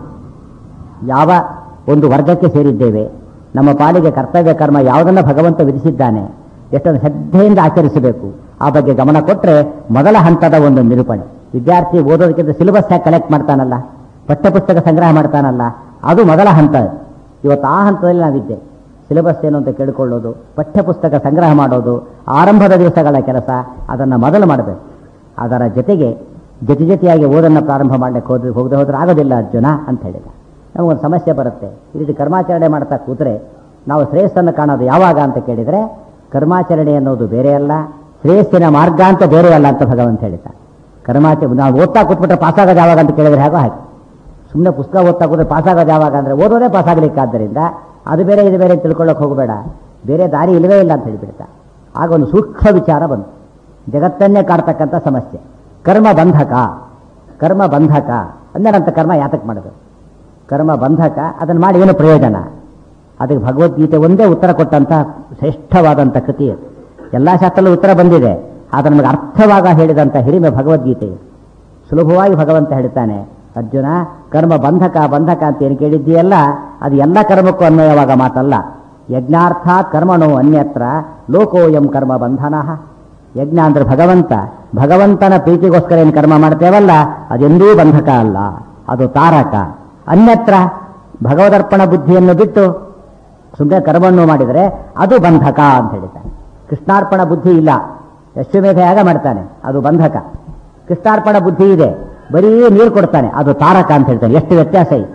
ಯಾವ ಒಂದು ವರ್ಗಕ್ಕೆ ಸೇರಿದ್ದೇವೆ ನಮ್ಮ ಪಾಲಿಗೆ ಕರ್ತವ್ಯ ಕರ್ಮ ಯಾವುದನ್ನು ಭಗವಂತ ವಿಧಿಸಿದ್ದಾನೆ ಎಷ್ಟೊಂದು ಶ್ರದ್ಧೆಯಿಂದ ಆಚರಿಸಬೇಕು ಆ ಬಗ್ಗೆ ಗಮನ ಕೊಟ್ಟರೆ ಮೊದಲ ಹಂತದ ಒಂದು ನಿರೂಪಣೆ ವಿದ್ಯಾರ್ಥಿ ಓದೋದಕ್ಕಿಂತ ಸಿಲೆಬಸ್ ಹೇಗೆ ಕಲೆಕ್ಟ್ ಮಾಡ್ತಾನಲ್ಲ ಪಠ್ಯಪುಸ್ತಕ ಸಂಗ್ರಹ ಮಾಡ್ತಾನಲ್ಲ ಅದು ಮೊದಲ ಹಂತ ಇವತ್ತು ಆ ಹಂತದಲ್ಲಿ ನಾವಿದ್ದೆ ಸಿಲೆಬಸ್ ಏನು ಅಂತ ಕೇಳಿಕೊಳ್ಳೋದು ಪಠ್ಯಪುಸ್ತಕ ಸಂಗ್ರಹ ಮಾಡೋದು ಆರಂಭದ ದಿವಸಗಳ ಕೆಲಸ ಅದನ್ನು ಮೊದಲು ಮಾಡಬೇಕು ಅದರ ಜೊತೆಗೆ ಜೊತೆ ಜೊತೆಯಾಗಿ ಓದನ್ನು ಪ್ರಾರಂಭ ಮಾಡಲಿಕ್ಕೆ ಹೋದ್ರೆ ಹೋಗದೆ ಹೋದ್ರೆ ಆಗೋದಿಲ್ಲ ಅರ್ಜುನ ಅಂತ ಹೇಳಿದ ನಮಗೊಂದು ಸಮಸ್ಯೆ ಬರುತ್ತೆ ಈ ರೀತಿ ಕರ್ಮಾಚರಣೆ ಮಾಡ್ತಾ ಕೂತ್ರೆ ನಾವು ಶ್ರೇಯಸ್ಸನ್ನು ಕಾಣೋದು ಯಾವಾಗ ಅಂತ ಕೇಳಿದರೆ ಕರ್ಮಾಚರಣೆ ಅನ್ನೋದು ಬೇರೆ ಅಲ್ಲ ಶ್ರೇಯಸ್ಸಿನ ಮಾರ್ಗ ಅಂತ ಬೇರೆ ಅಲ್ಲ ಅಂತ ಭಗವಂತ ಹೇಳಿದ ಕರ್ಮಾಚರಣೆ ನಾವು ಓದ್ತಾ ಕೂತ್ಬಿಟ್ರೆ ಪಾಸಾಗೋದು ಯಾವಾಗ ಅಂತ ಕೇಳಿದ್ರೆ ಹೇಗೋ ಹಾಗೆ ಸುಮ್ಮನೆ ಪುಸ್ತಕ ಓದ್ತಾ ಕೂತ್ರೆ ಪಾಸಾಗೋದು ಯಾವಾಗ ಅಂದರೆ ಓದೋದೇ ಪಾಸಾಗಲಿಕ್ಕಾದ್ದರಿಂದ ಅದು ಬೇರೆ ಇದು ಬೇರೆ ತಿಳ್ಕೊಳ್ಳೋಕೆ ಹೋಗಬೇಡ ಬೇರೆ ದಾರಿ ಇಲ್ಲವೇ ಇಲ್ಲ ಅಂತ ಹೇಳಿಬಿಡ್ತಾ ಆಗ ಒಂದು ಸೂಕ್ಷ್ಮ ವಿಚಾರ ಬಂತು ಜಗತ್ತನ್ನೇ ಕಾಡ್ತಕ್ಕಂಥ ಸಮಸ್ಯೆ ಕರ್ಮ ಬಂಧಕ ಕರ್ಮ ಬಂಧಕ ಅಂದರಂತ ಕರ್ಮ ಯಾತಕ್ಕೆ ಮಾಡಬೇಕು ಕರ್ಮ ಬಂಧಕ ಅದನ್ನು ಮಾಡಿ ಏನು ಪ್ರಯೋಜನ ಅದಕ್ಕೆ ಭಗವದ್ಗೀತೆ ಒಂದೇ ಉತ್ತರ ಕೊಟ್ಟಂತ ಶ್ರೇಷ್ಠವಾದಂಥ ಕೃತಿ ಅದು ಎಲ್ಲ ಶಾಸ್ತ್ರಲ್ಲೂ ಉತ್ತರ ಬಂದಿದೆ ಆದರೆ ನಮಗೆ ಅರ್ಥವಾಗ ಹೇಳಿದಂಥ ಹಿರಿಮೆ ಭಗವದ್ಗೀತೆ ಇದು. ಸುಲಭವಾಗಿ ಭಗವಂತ ಹೇಳ್ತಾನೆ ಅರ್ಜುನ ಕರ್ಮ ಬಂಧಕ ಬಂಧಕ ಅಂತ ಏನು ಕೇಳಿದ್ದೀಯಲ್ಲ ಅದು ಎಲ್ಲ ಕರ್ಮಕ್ಕೂ ಅನ್ವಯವಾಗ ಮಾತಲ್ಲ ಯಜ್ಞಾರ್ಥಾತ್ ಕರ್ಮಣೋ ಅನ್ಯತ್ರ ಲೋಕೋಯಂ ಕರ್ಮ ಬಂಧನ ಯಜ್ಞ ಅಂದ್ರೆ ಭಗವಂತ ಭಗವಂತನ ಪ್ರೀತಿಗೋಸ್ಕರ ಏನು ಕರ್ಮ ಮಾಡ್ತೇವಲ್ಲ ಅದೆಂದೂ ಬಂಧಕ ಅಲ್ಲ ಅದು ತಾರಕ ಅನ್ಯತ್ರ ಭಗವದರ್ಪಣ ಬುದ್ಧಿಯನ್ನು ಬಿಟ್ಟು ಸುಮ್ಮನೆ ಕರ್ಮವನ್ನು ಮಾಡಿದರೆ ಅದು ಬಂಧಕ ಅಂತ ಹೇಳ್ತಾನೆ ಕೃಷ್ಣಾರ್ಪಣ ಬುದ್ಧಿ ಇಲ್ಲ ಯಶ್ವಮೇಧ ಯಾಗ ಮಾಡ್ತಾನೆ ಅದು ಬಂಧಕ ಕೃಷ್ಣಾರ್ಪಣ ಬುದ್ಧಿ ಇದೆ ಬರೀ ನೀರು ಕೊಡ್ತಾನೆ ಅದು ತಾರಕ ಅಂತ ಹೇಳ್ತಾನೆ ಎಷ್ಟು ವ್ಯತ್ಯಾಸ ಇದೆ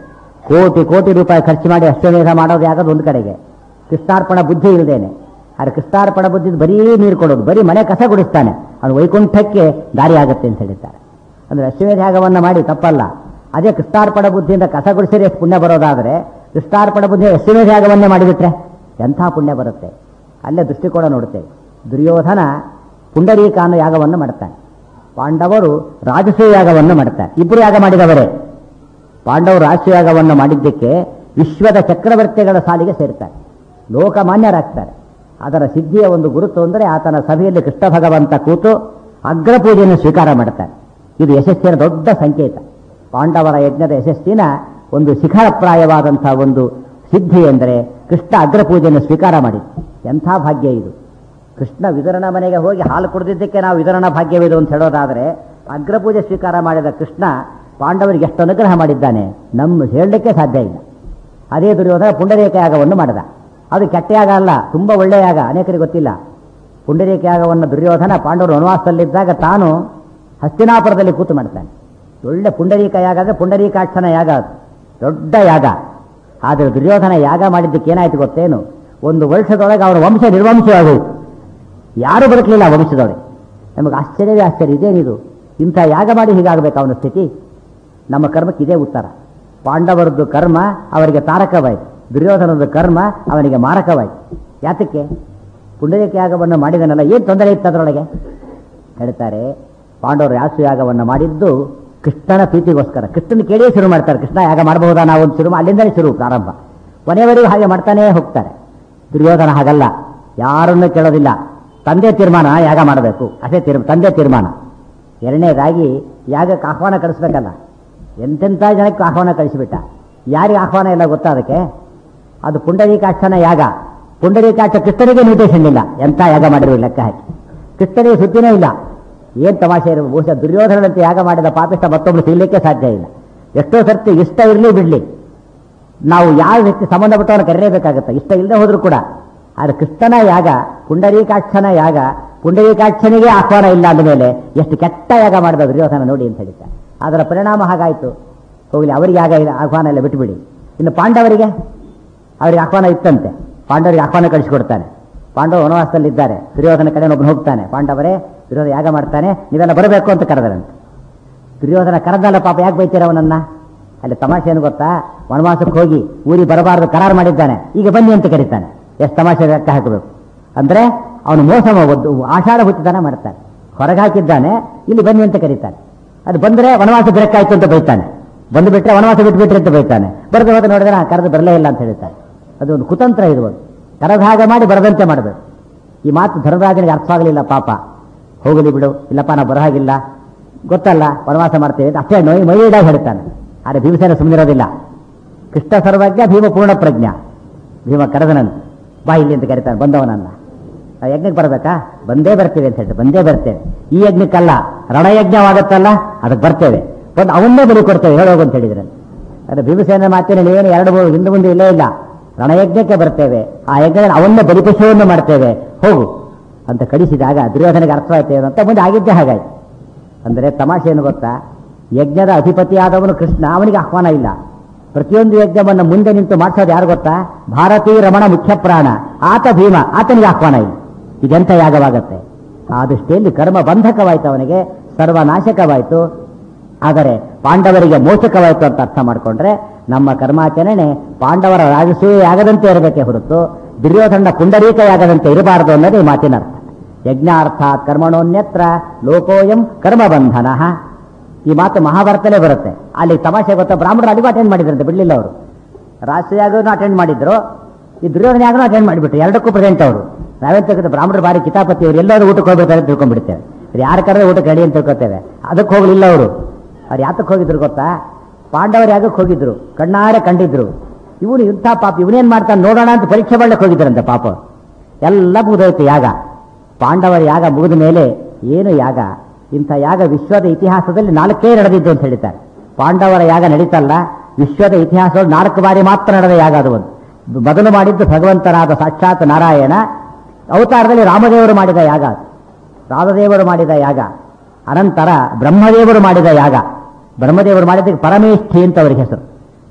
ಕೋಟಿ ಕೋಟಿ ರೂಪಾಯಿ ಖರ್ಚು ಮಾಡಿ ಅಶ್ವಮೇಧ ಮಾಡೋದು ಯಾಕದು ಒಂದು ಕಡೆಗೆ ಕೃಷ್ಣಾರ್ಪಣ ಬುದ್ಧಿ ಇಲ್ಲದೇನೆ ಆದ್ರೆ ಕೃಷ್ಣಾರ್ಪಣ ಬುದ್ಧಿ ಬರೀ ನೀರು ಕೊಡೋದು ಬರೀ ಮನೆ ಕಸ ಗುಡಿಸ್ತಾನೆ ಅವನು ವೈಕುಂಠಕ್ಕೆ ದಾರಿ ಆಗುತ್ತೆ ಅಂತ ಹೇಳಿದ್ದಾರೆ ಅಂದ್ರೆ ಅಶ್ವಮೇಧ ಯಾಗವನ್ನು ಮಾಡಿ ತಪ್ಪಲ್ಲ ಅದೇ ಕೃಷ್ಣಾರ್ಪಣ ಬುದ್ಧಿಯಿಂದ ಕಸ ಗುಡಿಸಿದ್ರೆ ಎಷ್ಟು ಪುಣ್ಯ ಬರೋದಾದ್ರೆ ಕೃಷ್ಣಾರ್ಪಣ ಬುದ್ಧಿ ಅಶ್ವಮೇಧ ಯಾಗವನ್ನೇ ಮಾಡಿಬಿಟ್ರೆ ಎಂಥ ಪುಣ್ಯ ಬರುತ್ತೆ ಅಲ್ಲೇ ದೃಷ್ಟಿಕೋನ ನೋಡುತ್ತೇವೆ ದುರ್ಯೋಧನ ಪುಂಡರೀಕ ಅನ್ನೋ ಯಾಗವನ್ನು ಮಾಡ್ತಾನೆ ಪಾಂಡವರು ರಾಜಸೂಯ ಯಾಗವನ್ನು ಮಾಡ್ತಾರೆ ಇಬ್ಬರು ಯಾಗ ಮಾಡಿದವರೇ ಪಾಂಡವರು ರಾಜಸೂಯಾಗವನ್ನು ಮಾಡಿದ್ದಕ್ಕೆ ವಿಶ್ವದ ಚಕ್ರವರ್ತಿಗಳ ಸಾಲಿಗೆ ಸೇರ್ತಾರೆ ಲೋಕಮಾನ್ಯರಾಗ್ತಾರೆ ಅದರ ಸಿದ್ಧಿಯ ಒಂದು ಗುರುತು ಅಂದರೆ ಆತನ ಸಭೆಯಲ್ಲಿ ಕೃಷ್ಣ ಭಗವಂತ ಕೂತು ಅಗ್ರಪೂಜೆಯನ್ನು ಸ್ವೀಕಾರ ಮಾಡ್ತಾರೆ ಇದು ಯಶಸ್ಸಿನ ದೊಡ್ಡ ಸಂಕೇತ ಪಾಂಡವರ ಯಜ್ಞದ ಯಶಸ್ಸಿನ ಒಂದು ಶಿಖರಪ್ರಾಯವಾದಂತಹ ಒಂದು ಸಿದ್ಧಿ ಎಂದರೆ ಕೃಷ್ಣ ಅಗ್ರಪೂಜೆಯನ್ನು ಸ್ವೀಕಾರ ಮಾಡಿದ್ದು ಎಂಥ ಭಾಗ್ಯ ಇದು ಕೃಷ್ಣ ವಿತರಣ ಮನೆಗೆ ಹೋಗಿ ಹಾಲು ಕುಡಿದಿದ್ದಕ್ಕೆ ನಾವು ವಿತರಣಾ ಭಾಗ್ಯವಿದು ಅಂತ ಹೇಳೋದಾದರೆ ಅಗ್ರಪೂಜೆ ಸ್ವೀಕಾರ ಮಾಡಿದ ಕೃಷ್ಣ ಪಾಂಡವರಿಗೆ ಎಷ್ಟು ಅನುಗ್ರಹ ಮಾಡಿದ್ದಾನೆ ನಮ್ಮ ಹೇಳಲಿಕ್ಕೆ ಸಾಧ್ಯ ಇಲ್ಲ ಅದೇ ದುರ್ಯೋಧನ ಪುಂಡರೇಕ ಯಾಗವನ್ನು ಮಾಡಿದ ಅದು ಕೆಟ್ಟ ಯಾಗ ಅಲ್ಲ ತುಂಬ ಒಳ್ಳೆಯ ಯಾಗ ಅನೇಕರಿಗೆ ಗೊತ್ತಿಲ್ಲ ಪುಂಡರೇಕ ಯಾಗವನ್ನು ದುರ್ಯೋಧನ ಪಾಂಡವರು ವನವಾಸದಲ್ಲಿದ್ದಾಗ ತಾನು ಹಸ್ತಿನಾಪುರದಲ್ಲಿ ಕೂತು ಮಾಡ್ತಾನೆ ಒಳ್ಳೆ ಪುಂಡರೀಕ ಯಾಗ ಅಂದರೆ ಪುಂಡರೀಕಾಕ್ಷನ ಯಾಗ ಅದು ದೊಡ್ಡ ಯಾಗ ಆದರೆ ದುರ್ಯೋಧನ ಯಾಗ ಮಾಡಿದ್ದಕ್ಕೆ ಏನಾಯ್ತು ಗೊತ್ತೇನು ಒಂದು ವರ್ಷದೊಳಗೆ ಅವರ ವಂಶ ನಿರ್ವಂಶವಾಗೋಯ್ತು ಯಾರು ಬದುಕಲಿಲ್ಲ ಆ ವಂಶದೊಳಗೆ ನಮಗೆ ಆಶ್ಚರ್ಯವೇ ಆಶ್ಚರ್ಯ ಇದೇನಿದು ಇಂಥ ಯಾಗ ಮಾಡಿ ಹೀಗಾಗಬೇಕು ಅವನ ಸ್ಥಿತಿ ನಮ್ಮ ಕರ್ಮಕ್ಕೆ ಇದೇ ಉತ್ತರ ಪಾಂಡವರದ್ದು ಕರ್ಮ ಅವರಿಗೆ ತಾರಕವಾಯಿತು ದುರ್ಯೋಧನದ ಕರ್ಮ ಅವನಿಗೆ ಮಾರಕವಾಯಿತು ಯಾತಕ್ಕೆ ಪುಂಡರೀಕ ಯಾಗವನ್ನು ಮಾಡಿದನಲ್ಲ ಏನು ತೊಂದರೆ ಇತ್ತು ಅದರೊಳಗೆ ಹೇಳ್ತಾರೆ ಪಾಂಡವರು ಯಾಸು ಯಾಗವನ್ನು ಮಾಡಿದ್ದು ಕೃಷ್ಣನ ಪ್ರೀತಿಗೋಸ್ಕರ ಕೃಷ್ಣನ ಕೇಳಿಯೇ ಶುರು ಮಾಡ್ತಾರೆ ಕೃಷ್ಣ ಯಾಗ ಮಾಡಬಹುದಾ ನಾವು ಒಂದು ಶುರು ಅಲ್ಲಿಂದಲೇ ಶುರು ಪ್ರಾರಂಭ ಕೊನೆಯವರೆಗೂ ಹಾಗೆ ಮಾಡ್ತಾನೇ ಹೋಗ್ತಾರೆ ದುರ್ಯೋಧನ ಹಾಗಲ್ಲ ಯಾರನ್ನೂ ಕೇಳೋದಿಲ್ಲ ತಂದೆ ತೀರ್ಮಾನ ಯಾಗ ಮಾಡಬೇಕು ಅದೇ ತೀರ್ ತಂದೆ ತೀರ್ಮಾನ ಎರಡನೇದಾಗಿ ಯಾಗಕ್ಕೆ ಆಹ್ವಾನ ಕಳಿಸ್ಬೇಕಲ್ಲ ಎಂತೆಂಥ ಜನಕ್ಕೆ ಆಹ್ವಾನ ಕಳಿಸಿಬಿಟ್ಟ ಯಾರಿಗೆ ಆಹ್ವಾನ ಇಲ್ಲ ಗೊತ್ತಾ ಅದಕ್ಕೆ ಅದು ಪುಂಡರೀಕಾಕ್ಷನ ಯಾಗ ಪುಂಡರೀಕಾಕ್ಷ ಕೃಷ್ಣನಿಗೆ ಇನ್ವಿಟೇಷನ್ ಇಲ್ಲ ಎಂಥ ಯಾಗ ಮಾಡಿರೋ ಲೆಕ್ಕ ಹಾಕಿ ಕೃಷ್ಣನಿಗೆ ಸುದ್ದಿನೇ ಇಲ್ಲ ಏನು ತಮಾಷೆ ಇರೋ ಬಹುಶಃ ದುರ್ಯೋಧನಂತೆ ಯಾಗ ಮಾಡಿದ ಪಾಪಿಷ್ಟ ಮತ್ತೊಬ್ಬರು ಸಿಗಲಿಕ್ಕೆ ಸಾಧ್ಯ ಇಲ್ಲ ಎಷ್ಟೋ ಸರ್ತಿ ಇಷ್ಟ ಇರಲಿ ಬಿಡಲಿ ನಾವು ಯಾವ ವ್ಯಕ್ತಿ ಸಂಬಂಧಪಟ್ಟವನ್ನ ಕರೆಯಬೇಕಾಗುತ್ತೆ ಇಷ್ಟ ಇಲ್ಲದೆ ಹೋದ್ರೂ ಕೂಡ ಆದರೆ ಕೃಷ್ಣನ ಯಾಗ ಪುಂಡರೀಕಾಕ್ಷನ ಯಾಗ ಪುಂಡರೀಕಾಕ್ಷನಿಗೆ ಆಹ್ವಾನ ಇಲ್ಲ ಅಂದಮೇಲೆ ಎಷ್ಟು ಕೆಟ್ಟ ಯಾಗ ಮಾಡಿದ ದುರ್ಯೋಧನ ನೋಡಿ ಅಂತ ಹೇಳಿದ್ದ ಅದರ ಪರಿಣಾಮ ಹಾಗಾಯಿತು ಹೋಗಲಿ ಅವರಿಗೆ ಆಗ ಇಲ್ಲ ಆಹ್ವಾನ ಇಲ್ಲ ಬಿಟ್ಟುಬಿಡಿ ಇನ್ನು ಪಾಂಡವರಿಗೆ ಅವರಿಗೆ ಆಹ್ವಾನ ಇತ್ತಂತೆ ಪಾಂಡವರಿಗೆ ಆಹ್ವಾನ ಕಳಿಸಿಕೊಡ್ತಾನೆ ಪಾಂಡವ ವನವಾಸದಲ್ಲಿದ್ದಾರೆ ದುರ್ಯೋಧನ ಕಡೆ ಒಬ್ಬನು ಹೋಗ್ತಾನೆ ಪಾಂಡವರೇ ದುರ್ಯೋಧನ ಯಾಗ ಮಾಡ್ತಾನೆ ನೀವೆಲ್ಲ ಬರಬೇಕು ಅಂತ ಕರೆದರಂತೆ ದುರ್ಯೋಧನ ಕರೆದಲ್ಲ ಪಾಪ ಯಾಕೆ ಬೈತೀರ ಅವನನ್ನ ಅಲ್ಲಿ ತಮಾಷೆ ಏನು ಗೊತ್ತಾ ವನವಾಸಕ್ಕೆ ಹೋಗಿ ಊರಿಗೆ ಬರಬಾರದು ಕರಾರು ಮಾಡಿದ್ದಾನೆ ಈಗ ಬನ್ನಿ ಅಂತ ಕರೀತಾನೆ ಎಷ್ಟು ತಮಾಷೆ ಲೆಕ್ಕ ಹಾಕಬೇಕು ಅಂದ್ರೆ ಅವನು ಮೋಸ ಹೋಗೋದು ಆಷಾಢ ಹುಟ್ಟಿದಾನ ಮಾಡ್ತಾನೆ ಹೊರಗೆ ಹಾಕಿದ್ದಾನೆ ಇಲ್ಲಿ ಬನ್ನಿ ಅಂತ ಕರೀತಾನೆ ಅದು ಬಂದರೆ ವನವಾಸ ಬಿಡಕ್ಕಾಯ್ತು ಅಂತ ಬೈತಾನೆ ಬಂದು ಬಿಟ್ರೆ ವನವಾಸ ಬಿಟ್ಬಿಟ್ರೆ ಅಂತ ಬೈತಾನೆ ಬರೆದು ಹೋದ ನೋಡಿದ್ರೆ ಕರೆದು ಬರಲೇ ಇಲ್ಲ ಅಂತ ಹೇಳ್ತಾನೆ ಅದು ಒಂದು ಕುತಂತ್ರ ಇದು ಒಂದು ಕರೆದ ಹಾಗೆ ಮಾಡಿ ಬರದಂತೆ ಮಾಡಬೇಕು ಈ ಮಾತು ಧರ್ಮರಾಜನಿಗೆ ಅರ್ಥವಾಗಲಿಲ್ಲ ಪಾಪ ಹೋಗಲಿ ಬಿಡು ಇಲ್ಲಪ್ಪ ನಾವು ಬರೋ ಹಾಗಿಲ್ಲ ಗೊತ್ತಲ್ಲ ವನವಾಸ ಮಾಡ್ತೇವೆ ಅಂತ ಅಷ್ಟೇ ನೋಯಿ ಮೈಡಾಗಿ ಹೇಳ್ತಾನೆ ಆದರೆ ಭೀಮಸೇನ ಸುಮ್ಮನಿರೋದಿಲ್ಲ ಕೃಷ್ಣ ಸರ್ವಜ್ಞ ಭೀಮ ಪೂರ್ಣ ಪ್ರಜ್ಞ ಭೀಮ ಕರೆದನಂತೆ ಬಾ ಇಲ್ಲಿ ಅಂತ ಕರೀತಾನೆ ಬಂದವನನ್ನ ಆ ಯಜ್ಞಕ್ಕೆ ಬರಬೇಕಾ ಬಂದೇ ಬರ್ತೇವೆ ಅಂತ ಹೇಳ್ತಾರೆ ಬಂದೇ ಬರ್ತೇವೆ ಈ ಯಜ್ಞಕ್ಕಲ್ಲ ರಣಯಜ್ಞವಾಗುತ್ತಲ್ಲ ಅದಕ್ಕೆ ಬರ್ತೇವೆ ಬಂದು ಅವನ್ನೇ ಬಲಿ ಕೊಡ್ತೇವೆ ಹೇಳೋಗು ಅಂತ ಹೇಳಿದ್ರೆ ಅದು ಭೀಮಸೇನ ಮಾತಿನ ನೀವೇನು ಎರಡು ಮೂರು ಹಿಂದೆ ಮುಂದೆ ಇಲ್ಲೇ ಇಲ್ಲ ರಣಯಜ್ಞಕ್ಕೆ ಬರ್ತೇವೆ ಆ ಯಜ್ಞ ಅವನ್ನೇ ಬಲಿಪಶುವನ್ನು ಮಾಡ್ತೇವೆ ಹೋಗು ಅಂತ ಕಳಿಸಿದಾಗ ದುರ್ಯೋಧನಿಗೆ ಅರ್ಥವಾಯ್ತೇವೆ ಅಂತ ಮುಂದೆ ಆಗಿದ್ದೇ ಹಾಗಾಯ್ತು ಅಂದರೆ ತಮಾಷೆ ಏನು ಗೊತ್ತಾ ಯಜ್ಞದ ಅಧಿಪತಿಯಾದವನು ಕೃಷ್ಣ ಅವನಿಗೆ ಆಹ್ವಾನ ಇಲ್ಲ ಪ್ರತಿಯೊಂದು ಯಜ್ಞವನ್ನು ಮುಂದೆ ನಿಂತು ಮಾಡಿಸೋದು ಯಾರು ಗೊತ್ತಾ ಭಾರತೀ ರಮಣ ಮುಖ್ಯ ಪ್ರಾಣ ಆತ ಭೀಮ ಆತನಿಗೆ ಆಹ್ವಾನ ಇಲ್ಲ ಇದೆಂಥ ಯಾಗವಾಗತ್ತೆ ಆ ದೃಷ್ಟಿಯಲ್ಲಿ ಕರ್ಮ ಬಂಧಕವಾಯಿತು ಅವನಿಗೆ ಸರ್ವನಾಶಕವಾಯಿತು ಆದರೆ ಪಾಂಡವರಿಗೆ ಮೋಚಕವಾಯಿತು ಅಂತ ಅರ್ಥ ಮಾಡಿಕೊಂಡ್ರೆ ನಮ್ಮ ಕರ್ಮಾಚರಣೆ ಪಾಂಡವರ ರಾಜಸೂಯ ಯಾಗದಂತೆ ಇರಬೇಕೇ ಹೊರತು ದುರ್ಯೋಧನ ಪುಂಡರೀಕ ಯಾಗದಂತೆ ಇರಬಾರದು ಅನ್ನೋದೇ ಈ ಮಾತಿನ ಅರ್ಥ ಯಜ್ಞಾರ್ಥಾತ್ ಕರ್ಮಣೋನ್ಯತ್ರ ಲೋಕೋಯಂ ಕರ್ಮಬಂಧನ ಈ ಮಾತು ಮಹಾಭಾರತಲ್ಲೇ ಬರುತ್ತೆ ಅಲ್ಲಿ ತಮಾಷೆ ಗೊತ್ತಾ ಬ್ರಾಹ್ಮಣರು ಅಲ್ಲಿಗೂ ಅಟೆಂಡ್ ಮಾಡಿದ್ರಂತೆ ಬಿಡಲಿಲ್ಲ ಅವರು ರಾಷ್ಟ್ರೀಯಾಗನೂ ಅಟೆಂಡ್ ಮಾಡಿದ್ರು ಈ ದುರ್ಯೋಧನ ಯಾಗನೂ ಅಟೆಂಡ್ ಮಾಡಿಬಿಟ್ರು ಎರಡಕ್ಕೂ ಪ್ರೆಸೆಂಟ್ ಅವರು ನಾವೇನ್ ತಿಳ್ಕೊತೇವೆ ಬ್ರಾಹ್ಮಣರು ಬಾರಿ ಕಿತಾಪತಿ ಅವರು ಎಲ್ಲರೂ ಊಟಕ್ಕೆ ಹೋಗ್ಬೇಕು ಅಂತ ತಿಳ್ಕೊಂಡ್ಬಿಡ್ತೇವೆ ಯಾರು ಕರೆದ್ರೆ ಊಟಕ್ಕೆ ರೆಡಿ ಅಂತ ತಿಳ್ಕೊತೇವೆ ಅದಕ್ಕೆ ಹೋಗಲಿಲ್ಲ ಅವರು ಅವ್ರು ಯಾತಕ್ಕೆ ಹೋಗಿದ್ರು ಗೊತ್ತಾ ಪಾಂಡವರು ಯಾಗಕ್ಕೆ ಹೋಗಿದ್ರು ಕಣ್ಣಾರೆ ಕಂಡಿದ್ರು ಇವನು ಇಂಥ ಪಾಪ ಇವನೇನ್ ಮಾಡ್ತಾನೆ ನೋಡೋಣ ಅಂತ ಪರೀಕ್ಷೆ ಮಾಡ್ಲಿಕ್ಕೆ ಹೋಗಿದ್ರಂತೆ ಪಾಪ ಎಲ್ಲ ಮುಗಿದೋಯ್ತು ಯಾಗ ಪಾಂಡವರ ಯಾಗ ಮುಗಿದ ಮೇಲೆ ಏನು ಯಾಗ ಇಂಥ ಯಾಗ ವಿಶ್ವದ ಇತಿಹಾಸದಲ್ಲಿ ನಾಲ್ಕೇ ನಡೆದಿದ್ದು ಅಂತ ಹೇಳಿದ್ದಾರೆ ಪಾಂಡವರ ಯಾಗ ನಡೀತಲ್ಲ ವಿಶ್ವದ ಇತಿಹಾಸದಲ್ಲಿ ನಾಲ್ಕು ಬಾರಿ ಮಾತ್ರ ನಡೆದ ಯಾಗ ಅದು ಒಂದು ಮೊದಲು ಮಾಡಿದ್ದು ಭಗವಂತನಾದ ಸಾಕ್ಷಾತ್ ನಾರಾಯಣ ಅವತಾರದಲ್ಲಿ ರಾಮದೇವರು ಮಾಡಿದ ಯಾಗ ಅದು ರಾಮದೇವರು ಮಾಡಿದ ಯಾಗ ಅನಂತರ ಬ್ರಹ್ಮದೇವರು ಮಾಡಿದ ಯಾಗ ಬ್ರಹ್ಮದೇವರು ಮಾಡಿದ್ದಕ್ಕೆ ಪರಮೇಷ್ಠಿ ಅಂತ ಅವರಿಗೆ ಹೆಸರು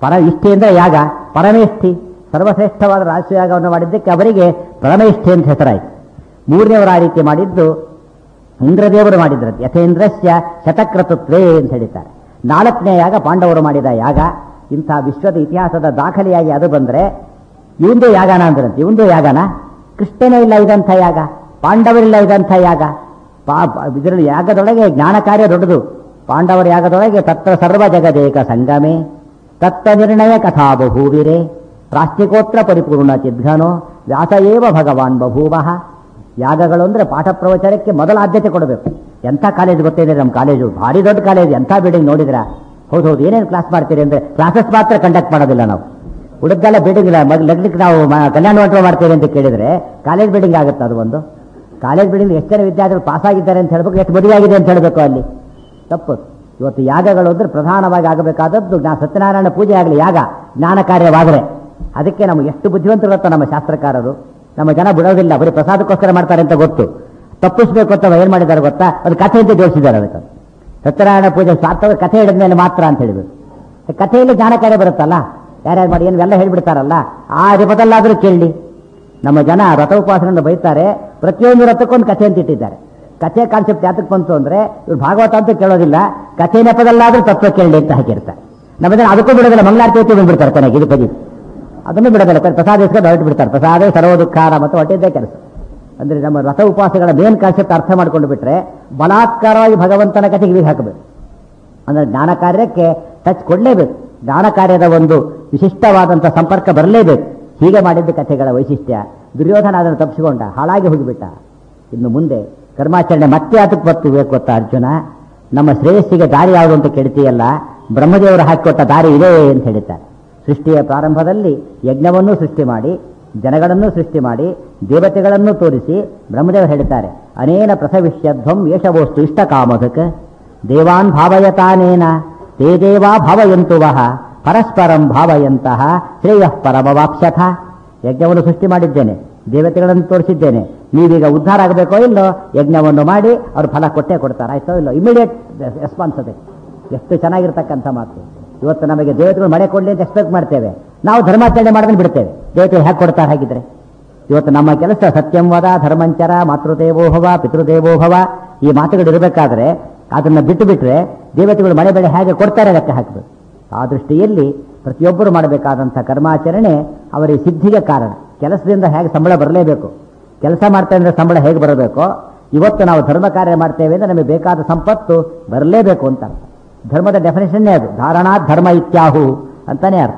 ಪರ ಇಷ್ಠಿ ಅಂದ್ರೆ ಯಾಗ ಪರಮೇಷ್ಠಿ ಸರ್ವಶ್ರೇಷ್ಠವಾದ ರಾಜಯಾಗವನ್ನು ಮಾಡಿದ್ದಕ್ಕೆ ಅವರಿಗೆ ಪರಮೇಷ್ಠಿ ಅಂತ ಹೆಸರಾಯಿತು ಮೂರನೇವರು ಆ ರೀತಿ ಮಾಡಿದ್ದು ಇಂದ್ರದೇವರು ಮಾಡಿದ್ರಂತೆ ಯಥೇಂದ್ರಸ್ಯ ಶತಕ್ರತುತ್ವೇ ಅಂತ ಹೇಳಿದ್ದಾರೆ ನಾಲ್ಕನೇ ಯಾಗ ಪಾಂಡವರು ಮಾಡಿದ ಯಾಗ ಇಂಥ ವಿಶ್ವದ ಇತಿಹಾಸದ ದಾಖಲೆಯಾಗಿ ಅದು ಬಂದ್ರೆ ಇವಂದು ಯಾಗನ ಅಂದ್ರಂತೆ ಇವಂದು ಯಾಗನ ಕೃಷ್ಣನೇ ಇಲ್ಲ ಇದಂಥ ಯಾಗ ಪಾಂಡವರಿಲ್ಲ ಇದಂಥ ಯಾಗ ಪಾ- ಪಾ- ಇದರಲ್ಲಿ ಯಾಗದೊಳಗೆ ಜ್ಞಾನ ಕಾರ್ಯ ದೊಡ್ಡದು ಪಾಂಡವರ ಯಾಗದೊಳಗೆ ತತ್ರ ಸರ್ವ ಜಗದೇಕ ಸಂಗಮೇ ತತ್ವ ನಿರ್ಣಯ ಕಥಾ ಬಭೂವಿರೆ ರಾಷ್ಟ್ರಿಕೋತ್ರ ಪರಿಪೂರ್ಣ ಚಿದ್ಘನೋ ವ್ಯಾಸ ಏವ ಭಗವಾನ್ ಬಭೂವಃ ಯಾಗಗಳು ಅಂದ್ರೆ ಪಾಠ ಪ್ರವಚನಕ್ಕೆ ಮೊದಲ ಆದ್ಯತೆ ಕೊಡಬೇಕು ಎಂಥ ಕಾಲೇಜ್ ಗೊತ್ತಿದೆ ನಮ್ಮ ಕಾಲೇಜು ಭಾರಿ ದೊಡ್ಡ ಕಾಲೇಜ್ ಎಂಥ ಬಿಲ್ಡಿಂಗ್ ನೋಡಿದ್ರ ಹೌದು ಹೌದು ಏನೇನು ಕ್ಲಾಸ್ ಮಾಡ್ತೀರಿ ಅಂದ್ರೆ ಕ್ಲಾಸಸ್ ಮಾತ್ರ ಕಂಡಕ್ಟ್ ಮಾಡೋದಿಲ್ಲ ನಾವು ಉಳಿದೆಲ್ಲ ಬಿಲ್ಡಿಂಗ್ ಇಲ್ಲ ಮಗ್ ಲಗ್ನಕ್ಕೆ ನಾವು ಮ- ಕಲ್ಯಾಣ ಮಂಟಪ ಮಾಡ್ತೇವೆ ಅಂತ ಕೇಳಿದ್ರೆ ಕಾಲೇಜ್ ಬಿಲ್ಡಿಂಗ್ ಆಗುತ್ತೆ ಅದು ಒಂದು ಕಾಲೇಜ್ ಬಿಲ್ಡಿಂಗ್ ಎಷ್ಟು ಜನ ವಿದ್ಯಾರ್ಥಿಗಳು ಪಾಸ್ ಆಗಿದ್ದಾರೆ ಅಂತ ಹೇಳ್ಬೇಕು ಎಷ್ಟು ಮದುವೆ ಆಗಿದೆ ಅಂತ ಹೇಳಬೇಕು ಅಲ್ಲಿ ತಪ್ಪು ಇವತ್ತು ಯಾಗಗಳು ಅಂದ್ರೆ ಪ್ರಧಾನವಾಗಿ ಆಗಬೇಕಾದದ್ದು ಜ್ಞಾ ಸತ್ಯನಾರಾಯಣ ಪೂಜೆ ಆಗಲಿ ಯಾಗ ಜ್ಞಾನ ಕಾರ್ಯವಾದರೆ ಅದಕ್ಕೆ ನಮಗೆ ಎಷ್ಟು ಬುದ್ಧಿವಂತರು ಗೊತ್ತಾ ನಮ್ಮ ಶಾಸ್ತ್ರಕಾರರು ನಮ್ಮ ಜನ ಬಿಡೋದಿಲ್ಲ ಬರೀ ಪ್ರಸಾದಕ್ಕೋಸ್ಕರ ಮಾಡ್ತಾರೆ ಅಂತ ಗೊತ್ತು ತಪ್ಪಿಸ್ಬೇಕು ಅಂತ ಏನ್ ಮಾಡಿದ್ದಾರೆ ಗೊತ್ತಾ ಅದು ಕಥೆ ಅಂತ ಜೋಡಿಸಿದ್ದಾರೆ ಅದಕ್ಕೆ ಸತ್ಯನಾರಾಯಣ ಪೂಜೆ ಸ್ವಾರ್ಥದ ಕಥೆ ಹೇಳಿದ ಮೇಲೆ ಮಾತ್ರ ಅಂತ ಹೇಳಿದ್ರು ಕಥೆಯಲ್ಲಿ ಜ್ಞಾನ ಕಾರ್ಯ ಬರುತ್ತಲ್ಲ ಯಾರ್ಯಾರು ಮಾಡಿ ಏನು ಎಲ್ಲ ಹೇಳ್ಬಿಡ್ತಾರಲ್ಲ ಆ ರೂಪದಲ್ಲಾದರೂ ಕೇಳಿ ನಮ್ಮ ಜನ ರಥ ಉಪವಾಸದಿಂದ ಬೈತಾರೆ ಪ್ರತಿಯೊಂದು ರಥಕ್ಕೊಂದು ಕಥೆ ಅಂತ ಇಟ್ಟಿದ್ದಾರೆ ಕಥೆ ಕಾನ್ಸೆಪ್ಟ್ ಯಾತಕ್ಕೆ ಬಂತು ಅಂದ್ರೆ ಇವ್ರು ಭಾಗವತ ಅಂತ ಕೇಳೋದಿಲ್ಲ ಕಥೆ ನೆಪದಲ್ಲಾದ್ರೂ ತತ್ವ ಕೇಳಲಿ ಅಂತ ಹಾಕಿರ್ತಾರೆ ನಮ್ಮ ಜನ ಅದಕ್ಕೂ ಬಿಡೋದಿಲ್ಲ ಮಂಗಳಾರತಿ ಹೊತ್ತು ಬಂದ್ಬಿಡ್ತಾರೆ ಕೊನೆಗೆ ಇದು ಪದಿ ಅದನ್ನು ಬಿಡೋದಿಲ್ಲ ಕೊನೆ ಪ್ರಸಾದ ಇಸ್ಕೊಂಡು ಹೊರಟು ಬಿಡ್ತಾರೆ ಪ್ರಸಾದ ಸರ್ವ ದುಃಖಾರ ಮತ್ತು ಹೊಟ್ಟಿದ್ದೇ ಕೆಲಸ ಅಂದ್ರೆ ನಮ್ಮ ರಥ ಉಪವಾಸಗಳ ಮೇನ್ ಕಾನ್ಸೆಪ್ಟ್ ಅರ್ಥ ಮಾಡ್ಕೊಂಡು ಬಿಟ್ರೆ ಬಲಾತ್ಕಾರವಾಗಿ ಭಗವಂತನ ಕಥೆಗೆ ಬೀಗ ಹಾಕಬೇಕು ಅಂದ್ರೆ ಜ್ಞಾನ ಕಾರ್ಯಕ್ಕೆ ಟಚ್ ಕೊಡಲೇಬೇಕು ಜ್ಞಾನ ಕಾರ್ಯದ ಒಂದು ವಿಶಿಷ್ಟವಾದಂಥ ಸಂಪರ್ಕ ಬರಲೇಬೇಕು ಹೀಗೆ ಮಾಡಿದ್ದ ಕಥೆಗಳ ವೈಶಿಷ್ಟ್ಯ ದುರ್ಯೋಧನ ಅದನ್ನು ತಪ್ಪಿಸಿಕೊಂಡ ಹಾಳಾಗಿ ಹೋಗಿಬಿಟ್ಟ ಇನ್ನು ಮುಂದೆ ಕರ್ಮಾಚರಣೆ ಮತ್ತೆ ಅದಕ್ಕೆ ಬರ್ತಿಬೇಕು ಗೊತ್ತಾ ಅರ್ಜುನ ನಮ್ಮ ಶ್ರೇಯಸ್ಸಿಗೆ ದಾರಿ ಯಾವುದು ಅಂತ ಕೇಳ್ತೀಯಲ್ಲ ಬ್ರಹ್ಮದೇವರು ಹಾಕಿಕೊಟ್ಟ ದಾರಿ ಇದೆ ಅಂತ ಹೇಳ್ತಾರೆ ಸೃಷ್ಟಿಯ ಪ್ರಾರಂಭದಲ್ಲಿ ಯಜ್ಞವನ್ನೂ ಸೃಷ್ಟಿ ಮಾಡಿ ಜನಗಳನ್ನು ಸೃಷ್ಟಿ ಮಾಡಿ ದೇವತೆಗಳನ್ನು ತೋರಿಸಿ ಬ್ರಹ್ಮದೇವರು ಹೇಳ್ತಾರೆ ಅನೇನ ಪ್ರಸವಿಷ್ಯಧ್ವಂ ಯಶವೋಸ್ತು ಇಷ್ಟ ಕಾಮಧಕ್ ದೇವಾನ್ ಭಾವಯತಾನೇನ ತೇ ದೇವಾ ಭಾವಯಂತು ವಹ ಪರಸ್ಪರಂ ಭಾವಯಂತಹ ಶ್ರೇಯ ಪರಮವಾಪ್ಸ್ಯಥ ಯಜ್ಞವನ್ನು ಸೃಷ್ಟಿ ಮಾಡಿದ್ದೇನೆ ದೇವತೆಗಳನ್ನು ತೋರಿಸಿದ್ದೇನೆ ನೀವೀಗ ಉದ್ಧಾರ ಆಗಬೇಕೋ ಇಲ್ಲೋ ಯಜ್ಞವನ್ನು ಮಾಡಿ ಅವ್ರು ಫಲ ಕೊಟ್ಟೇ ಕೊಡ್ತಾರೆ ಆಯ್ತೋ ಇಲ್ಲೋ ಇಮಿಡಿಯೇಟ್ ರೆಸ್ಪಾನ್ಸ್ ಅದಕ್ಕೆ ಎಷ್ಟು ಚೆನ್ನಾಗಿರ್ತಕ್ಕಂಥ ಮಾತು ಇವತ್ತು ನಮಗೆ ದೇವತೆಗಳು ಮಳೆ ಕೊಡಲಿ ಅಂತ ಎಕ್ಸ್ಪೆಕ್ಟ್ ಮಾಡ್ತೇವೆ ನಾವು ಧರ್ಮಾಚರಣೆ ಮಾಡೋದನ್ನ ಬಿಡ್ತೇವೆ ದೇವತೆಗಳು ಹೇಗೆ ಕೊಡ್ತಾರೆ ಹಾಗಿದ್ರೆ ಇವತ್ತು ನಮ್ಮ ಕೆಲಸ ಸತ್ಯಂ ವದ ಧರ್ಮಂಚರ ಮಾತೃದೇವೋಭವ ಪಿತೃದೇವೋಭವ ಈ ಮಾತುಗಳು ಇರಬೇಕಾದ್ರೆ ಅದನ್ನ ಬಿಟ್ಟು ಬಿಟ್ರೆ ದೇವತೆಗಳು ಮಳೆ ಬೆಳೆ ಹೇಗೆ ಕೊಡ್ತಾರೆ ಲೆಕ್ಕ ಹಾಕಬೇಕು ಆ ದೃಷ್ಟಿಯಲ್ಲಿ ಪ್ರತಿಯೊಬ್ಬರು ಮಾಡಬೇಕಾದಂಥ ಕರ್ಮಾಚರಣೆ ಅವರಿಗೆ ಸಿದ್ಧಿಗೆ ಕಾರಣ ಕೆಲಸದಿಂದ ಹೇಗೆ ಸಂಬಳ ಬರಲೇಬೇಕು ಕೆಲಸ ಮಾಡ್ತಾ ಇದ್ರೆ ಸಂಬಳ ಹೇಗೆ ಬರಬೇಕೋ ಇವತ್ತು ನಾವು ಧರ್ಮ ಕಾರ್ಯ ಮಾಡ್ತೇವೆ ಅಂದ್ರೆ ನಮಗೆ ಬೇಕಾದ ಸಂಪತ್ತು ಬರಲೇಬೇಕು ಅಂತ ಅರ್ಥ ಧರ್ಮದ ಡೆಫಿನೇಷನ್ನೇ ಅದು ಧಾರಣಾ ಧರ್ಮ ಇತ್ಯಾಹು ಅಂತಾನೆ ಅರ್ಥ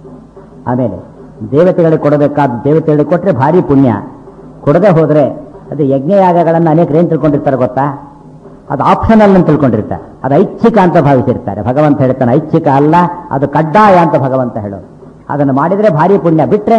ಆಮೇಲೆ ದೇವತೆಗಳಿಗೆ ಕೊಡಬೇಕಾದ ದೇವತೆಗಳಿಗೆ ಕೊಟ್ಟರೆ ಭಾರಿ ಪುಣ್ಯ ಕೊಡದೆ ಹೋದ್ರೆ ಅದು ಯಜ್ಞಯಾಗಗಳನ್ನು ಅನೇಕರು ಏನು ತಿಳ್ಕೊಂಡಿರ್ತಾರೆ ಗೊತ್ತಾ ಅದು ಆಪ್ಷನಲ್ ಅಂತ ತಿಳ್ಕೊಂಡಿರ್ತಾರೆ ಅದು ಐಚ್ಛಿಕ ಅಂತ ಭಾವಿಸಿರ್ತಾರೆ ಭಗವಂತ ಹೇಳ್ತಾನೆ ಐಚ್ಛಿಕ ಅಲ್ಲ ಅದು ಕಡ್ಡಾಯ ಅಂತ ಭಗವಂತ ಹೇಳೋದು ಅದನ್ನು ಮಾಡಿದ್ರೆ ಭಾರಿ ಪುಣ್ಯ ಬಿಟ್ರೆ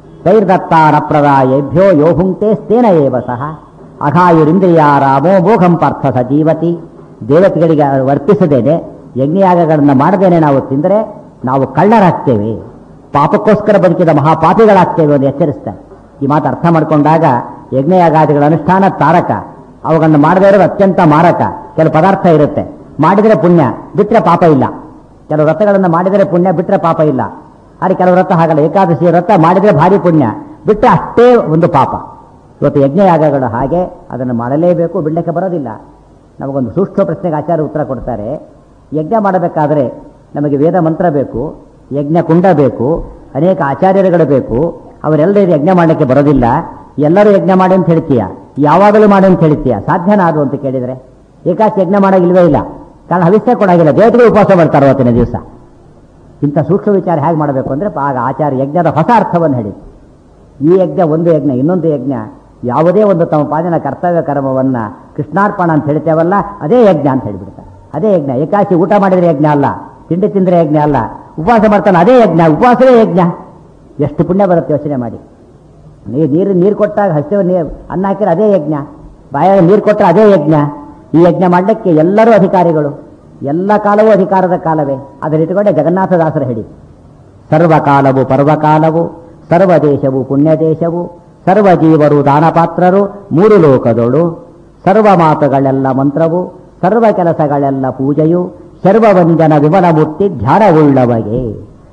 ತೈರ್ದತ್ತಾನಪ್ರದಾಯೇಭ್ಯೋ ಯೋಹುಂಕ್ತೆ ಸ್ಥೇನ ಏವ ಸಹ ಅಘಾಯುರಿಂದ್ರಿಯ ರಾಮೋ ಮೋಘಂ ಪಾರ್ಥ ಸಜೀವತಿ ದೇವತೆಗಳಿಗೆ ವರ್ತಿಸದೇನೆ ಯಜ್ಞಯಾಗಗಳನ್ನು ಮಾಡದೇನೆ ನಾವು ತಿಂದರೆ ನಾವು ಕಳ್ಳರಾಗ್ತೇವೆ ಪಾಪಕ್ಕೋಸ್ಕರ ಬದುಕಿದ ಮಹಾಪಾಪಿಗಳಾಗ್ತೇವೆ ಎಂದು ಎಚ್ಚರಿಸ್ತಾರೆ ಈ ಮಾತು ಅರ್ಥ ಮಾಡಿಕೊಂಡಾಗ ಯಜ್ಞಯಾಗಾದಿಗಳ ಅನುಷ್ಠಾನ ತಾರಕ ಅವುಗಳನ್ನು ಮಾಡದೇ ಇರೋದು ಅತ್ಯಂತ ಮಾರಕ ಕೆಲವು ಪದಾರ್ಥ ಇರುತ್ತೆ ಮಾಡಿದರೆ ಪುಣ್ಯ ಬಿಟ್ಟರೆ ಪಾಪ ಇಲ್ಲ ಕೆಲವು ವ್ರತಗಳನ್ನು ಮಾಡಿದರೆ ಪುಣ್ಯ ಬಿಟ್ಟರೆ ಪಾಪ ಇಲ್ಲ ಆದರೆ ಕೆಲವು ವ್ರತ ಹಾಗಲ್ಲ ಏಕಾದಶಿ ವ್ರತ ಮಾಡಿದರೆ ಭಾರಿ ಪುಣ್ಯ ಬಿಟ್ಟರೆ ಅಷ್ಟೇ ಒಂದು ಪಾಪ ಇವತ್ತು ಯಜ್ಞಯಾಗಗಳು ಹಾಗೆ ಅದನ್ನು ಮಾಡಲೇಬೇಕು ಬಿಡಲಿಕ್ಕೆ ಬರೋದಿಲ್ಲ ನಮಗೊಂದು ಸೂಕ್ಷ್ಮ ಪ್ರಶ್ನೆಗೆ ಆಚಾರ್ಯ ಉತ್ತರ ಕೊಡ್ತಾರೆ ಯಜ್ಞ ಮಾಡಬೇಕಾದ್ರೆ ನಮಗೆ ವೇದ ಮಂತ್ರ ಬೇಕು ಯಜ್ಞ ಕುಂಡ ಬೇಕು ಅನೇಕ ಆಚಾರ್ಯರುಗಳು ಬೇಕು ಅವರೆಲ್ಲರೂ ಯಜ್ಞ ಮಾಡಲಿಕ್ಕೆ ಬರೋದಿಲ್ಲ ಎಲ್ಲರೂ ಯಜ್ಞ ಮಾಡಿ ಅಂತ ಹೇಳ್ತೀಯ ಯಾವಾಗಲೂ ಮಾಡಿ ಅಂತ ಹೇಳ್ತೀಯ ಸಾಧ್ಯನಾ ಅದು ಅಂತ ಕೇಳಿದರೆ ಏಕಾಶಿ ಯಜ್ಞ ಮಾಡೋಗಿಲ್ವೇ ಇಲ್ಲ ಕಾರಣ ಹವಿಸ್ಯ ಕೊಡಾಗಿಲ್ಲ ದೇವತೆಗಳು ಉಪವಾಸ ಮಾಡ್ತಾರೆ ಅವತ್ತಿನ ದಿವಸ ಇಂಥ ಸೂಕ್ಷ್ಮ ವಿಚಾರ ಹೇಗೆ ಮಾಡಬೇಕು ಅಂದರೆ ಆಗ ಆಚಾರ್ಯ ಯಜ್ಞದ ಹೊಸ ಅರ್ಥವನ್ನು ಹೇಳಿ ಈ ಯಜ್ಞ ಒಂದು ಯಜ್ಞ ಇನ್ನೊಂದು ಯಜ್ಞ ಯಾವುದೇ ಒಂದು ತಮ್ಮ ಪಾದಿನ ಕರ್ತವ್ಯ ಕರ್ಮವನ್ನ ಕೃಷ್ಣಾರ್ಪಣ ಅಂತ ಹೇಳ್ತೇವಲ್ಲ ಅದೇ ಯಜ್ಞ ಅಂತ ಹೇಳಿಬಿಡ್ತಾರೆ ಅದೇ ಯಜ್ಞ ಏಕಾಶಿ ಊಟ ಮಾಡಿದ್ರೆ ಯಜ್ಞ ಅಲ್ಲ ತಿಂಡಿ ತಿಂದ್ರೆ ಯಜ್ಞ ಅಲ್ಲ ಉಪವಾಸ ಮಾಡ್ತಾನೆ ಅದೇ ಯಜ್ಞ ಉಪವಾಸವೇ ಯಜ್ಞ ಎಷ್ಟು ಪುಣ್ಯ ಬರುತ್ತೆ ಯೋಚನೆ ಮಾಡಿ ನೀರು ನೀರು ನೀರು ಕೊಟ್ಟಾಗ ಹಸಿವ ನೀರು ಅನ್ನ ಹಾಕಿದ್ರೆ ಅದೇ ಯಜ್ಞ ಬಾಯಾಗ ನೀರು ಕೊಟ್ಟರೆ ಅದೇ ಯಜ್ಞ ಈ ಯಜ್ಞ ಮಾಡಲಿಕ್ಕೆ ಎಲ್ಲರೂ ಅಧಿಕಾರಿಗಳು ಎಲ್ಲ ಕಾಲವೂ ಅಧಿಕಾರದ ಕಾಲವೇ ಅದರಿಟ್ಟುಕೊಂಡೆ ಜಗನ್ನಾಥದಾಸರು ಹೇಳಿ ಸರ್ವಕಾಲವು ಪರ್ವಕಾಲವು ಸರ್ವ ದೇಶವು ಪುಣ್ಯ ದೇಶವು ಸರ್ವ ಜೀವರು ದಾನಪಾತ್ರರು ಮೂರು ಲೋಕದೊಳು ಸರ್ವ ಮಾತುಗಳೆಲ್ಲ ಮಂತ್ರವು ಸರ್ವ ಕೆಲಸಗಳೆಲ್ಲ ಪೂಜೆಯು ಸರ್ವವಂಜನ ವಿಮಲ ಮೂರ್ತಿ ಧ್ಯಾನವುಳ್ಳವಗೆ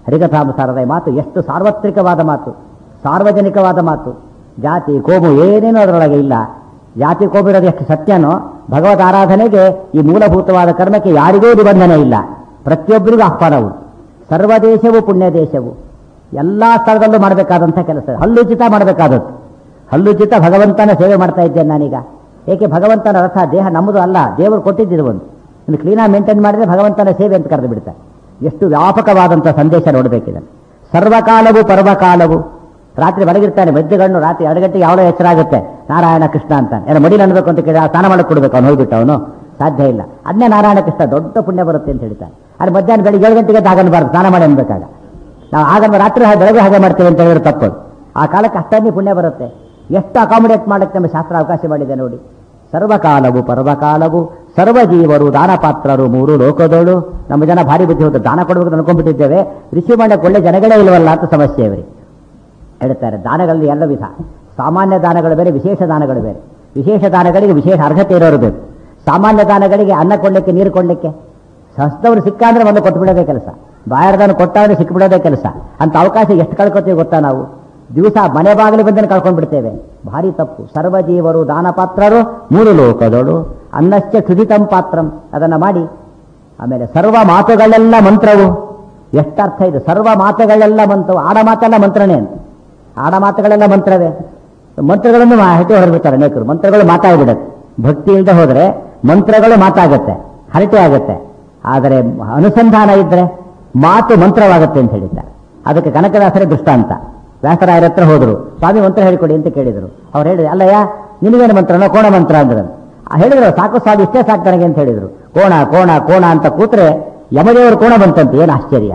ಹರಿಕಥಾಮಸಾರದ ಈ ಮಾತು ಎಷ್ಟು ಸಾರ್ವತ್ರಿಕವಾದ ಮಾತು ಸಾರ್ವಜನಿಕವಾದ ಮಾತು ಜಾತಿ ಕೋಮು ಏನೇನೂ ಅದರೊಳಗೆ ಇಲ್ಲ ಜಾತಿ ಕೋಮು ಇರೋದು ಎಷ್ಟು ಸತ್ಯನೋ ಭಗವತ್ ಆರಾಧನೆಗೆ ಈ ಮೂಲಭೂತವಾದ ಕರ್ಮಕ್ಕೆ ಯಾರಿಗೂ ನಿಬಂಧನೆ ಇಲ್ಲ ಪ್ರತಿಯೊಬ್ಬರಿಗೂ ಆಹ್ವಾನವು ಸರ್ವ ದೇಶವು ಪುಣ್ಯ ದೇಶವು ಎಲ್ಲ ಸ್ಥಳದಲ್ಲೂ ಮಾಡಬೇಕಾದಂಥ ಕೆಲಸ ಹಲ್ಲುಚಿತ ಮಾಡಬೇಕಾದದ್ದು ಹಲ್ಲುಚಿತ ಭಗವಂತನ ಸೇವೆ ಮಾಡ್ತಾ ಇದ್ದೇನೆ ನಾನೀಗ ಏಕೆ ಭಗವಂತನ ರಥ ದೇಹ ನಮ್ಮದು ಅಲ್ಲ ದೇವರು ಕೊಟ್ಟಿದ್ದಿದ್ದು ಒಂದು ಇನ್ನು ಕ್ಲೀನಾಗಿ ಮೇಂಟೈನ್ ಮಾಡಿದ್ರೆ ಭಗವಂತನ ಸೇವೆ ಅಂತ ಕರೆದು ಬಿಡ್ತಾರೆ ಎಷ್ಟು ವ್ಯಾಪಕವಾದಂಥ ಸಂದೇಶ ನೋಡಬೇಕಿದೆ ಸರ್ವಕಾಲವು ಪರ್ವಕಾಲವು ರಾತ್ರಿ ಬೆಳಗಿರ್ತಾನೆ ಮಧ್ಯಗಣ್ಣು ರಾತ್ರಿ ಎರಡು ಗಂಟೆಗೆ ಯಾವಳೋ ಎಚ್ಚರ ಆಗುತ್ತೆ ನಾರಾಯಣ ಕೃಷ್ಣ ಅಂತ ಏನೋ ಮಡಿಲಿ ಅನ್ಬೇಕು ಅಂತ ಕೇಳಿ ಸ್ನಾನ ಮಾಡಕ್ಕೆ ಕೊಡ್ಬೇಕು ಅವ್ನು ಹೋಗ್ಬಿಟ್ಟು ಅವನು ಸಾಧ್ಯ ಇಲ್ಲ ಅದನ್ನೇ ನಾರಾಯಣ ಕೃಷ್ಣ ದೊಡ್ಡ ಪುಣ್ಯ ಬರುತ್ತೆ ಅಂತ ಹೇಳ್ತಾರೆ ಅದು ಮಧ್ಯಾಹ್ನ ಬೆಳಿಗ್ಗೆ ಏಳು ಗಂಟೆಗೆ ಆಗನ್ಬಾರ್ದು ಸ್ನಾನ ಮಾಡಿ ಅನ್ಬೇಕಾಗ ನಾವು ಆಗನ್ನು ರಾತ್ರಿ ಹಾಗೆ ಬೆಳಗ್ಗೆ ಹಾಗೆ ಮಾಡ್ತೇವೆ ಅಂತ ಹೇಳಿದ್ರೆ ತಪ್ಪದು ಆ ಕಾಲಕ್ಕೆ ಅಷ್ಟನ್ನೇ ಪುಣ್ಯ ಬರುತ್ತೆ ಎಷ್ಟು ಅಕಾಮಿಡೇಟ್ ಮಾಡಕ್ಕೆ ನಮ್ಮ ಶಾಸ್ತ್ರ ಅವಕಾಶ ಮಾಡಿದೆ ನೋಡಿ ಸರ್ವಕಾಲವು ಪರ್ವಕಾಲವು ಸರ್ವ ಜೀವರು ದಾನಪಾತ್ರರು ಮೂರು ಲೋಕದೋಳು ನಮ್ಮ ಜನ ಭಾರಿ ಬುದ್ಧಿ ಹೋದ ದಾನ ಕೊಡಬೇಕು ಅನ್ಕೊಂಡ್ಬಿಟ್ಟಿದ್ದೇವೆ ರಿಸೀವ್ ಮಾಡಕ್ಕೆ ಒಳ್ಳೆ ಜನಗಳೇ ಇಲ್ವಲ್ಲ ಅಂತ ಸಮಸ್ಯೆ ಇವರಿಗೆ ಹೇಳ್ತಾರೆ ದಾನಗಳಲ್ಲಿ ಎಲ್ಲ ವಿಧ ಸಾಮಾನ್ಯ ದಾನಗಳು ಬೇರೆ ವಿಶೇಷ ದಾನಗಳು ಬೇರೆ ವಿಶೇಷ ದಾನಗಳಿಗೆ ವಿಶೇಷ ಅರ್ಹತೆ ಇರೋರು ಬೇಕು ಸಾಮಾನ್ಯ ದಾನಗಳಿಗೆ ಅನ್ನ ಕೊಡ್ಲಿಕ್ಕೆ ನೀರು ಕೊಡ್ಲಿಕ್ಕೆ ಸಸ್ತವರು ಸಿಕ್ಕ ಅಂದ್ರೆ ಒಂದು ಕೊಟ್ಟು ಬಿಡೋದೇ ಕೆಲಸ ಬಾಯರ್ದಾನ ಕೊಟ್ಟಾದ್ರೆ ಸಿಕ್ಕಿಬಿಡೋದೇ ಕೆಲಸ ಅಂತ ಅವಕಾಶ ಎಷ್ಟು ಕಳ್ಕೊತೀವಿ ಗೊತ್ತಾ ನಾವು ದಿವಸ ಮನೆ ಬಾಗಿಲು ಬಂದನ್ನು ಕಳ್ಕೊಂಡು ಬಿಡ್ತೇವೆ ಭಾರಿ ತಪ್ಪು ಸರ್ವಜೀವರು ದಾನಪಾತ್ರರು ಮೂರು ಲೋಕದೋಳು ಅನ್ನಶ್ಚ ಕ್ಷುದಿತಂ ಪಾತ್ರಂ ಅದನ್ನು ಮಾಡಿ ಆಮೇಲೆ ಸರ್ವ ಮಾತುಗಳೆಲ್ಲ ಮಂತ್ರವು ಎಷ್ಟರ್ಥ ಇದೆ ಸರ್ವ ಮಾತುಗಳೆಲ್ಲ ಮಂತ್ರವು ಆಡ ಮಾತೆಲ್ಲ ಮಂತ್ರನೇ ಅಂತ ಆಡ ಮಾತುಗಳೆಲ್ಲ ಮಂತ್ರವೇ ಮಂತ್ರಗಳನ್ನು ಹರಟೆ ಹೊರಬಿಡ್ತಾರೆ ಅನೇಕರು ಮಂತ್ರಗಳು ಮಾತಾಡ್ಬಿಡತ್ತೆ ಭಕ್ತಿ ಇಲ್ಲದೆ ಹೋದ್ರೆ ಮಂತ್ರಗಳು ಮಾತಾಗತ್ತೆ ಹರಟೆ ಆಗುತ್ತೆ ಆದರೆ ಅನುಸಂಧಾನ ಇದ್ರೆ ಮಾತು ಮಂತ್ರವಾಗುತ್ತೆ ಅಂತ ಹೇಳಿದ್ದಾರೆ ಅದಕ್ಕೆ ಕನಕದಾಸರೇ ದೃಷ್ಟಾಂತ ವ್ಯಾಸರಾಯರ ಹತ್ರ ಹೋದರು ಸ್ವಾಮಿ ಮಂತ್ರ ಹೇಳಿಕೊಡಿ ಅಂತ ಕೇಳಿದರು ಅವ್ರು ಹೇಳಿದ್ರು ಅಲ್ಲಯ್ಯ ನಿನಗೇನು ಮಂತ್ರನೋ ಕೋಣ ಮಂತ್ರ ಅಂದ್ರು ಆ ಹೇಳಿದ್ರು ಸಾಕು ಸ್ವಾಮಿ ಇಷ್ಟೇ ಸಾಕು ನನಗೆ ಅಂತ ಹೇಳಿದ್ರು ಕೋಣ ಕೋಣ ಕೋಣ ಅಂತ ಕೂತ್ರೆ ಯಮದೇವರು ಕೋಣ ಬಂತಂತೆ ಏನು ಆಶ್ಚರ್ಯ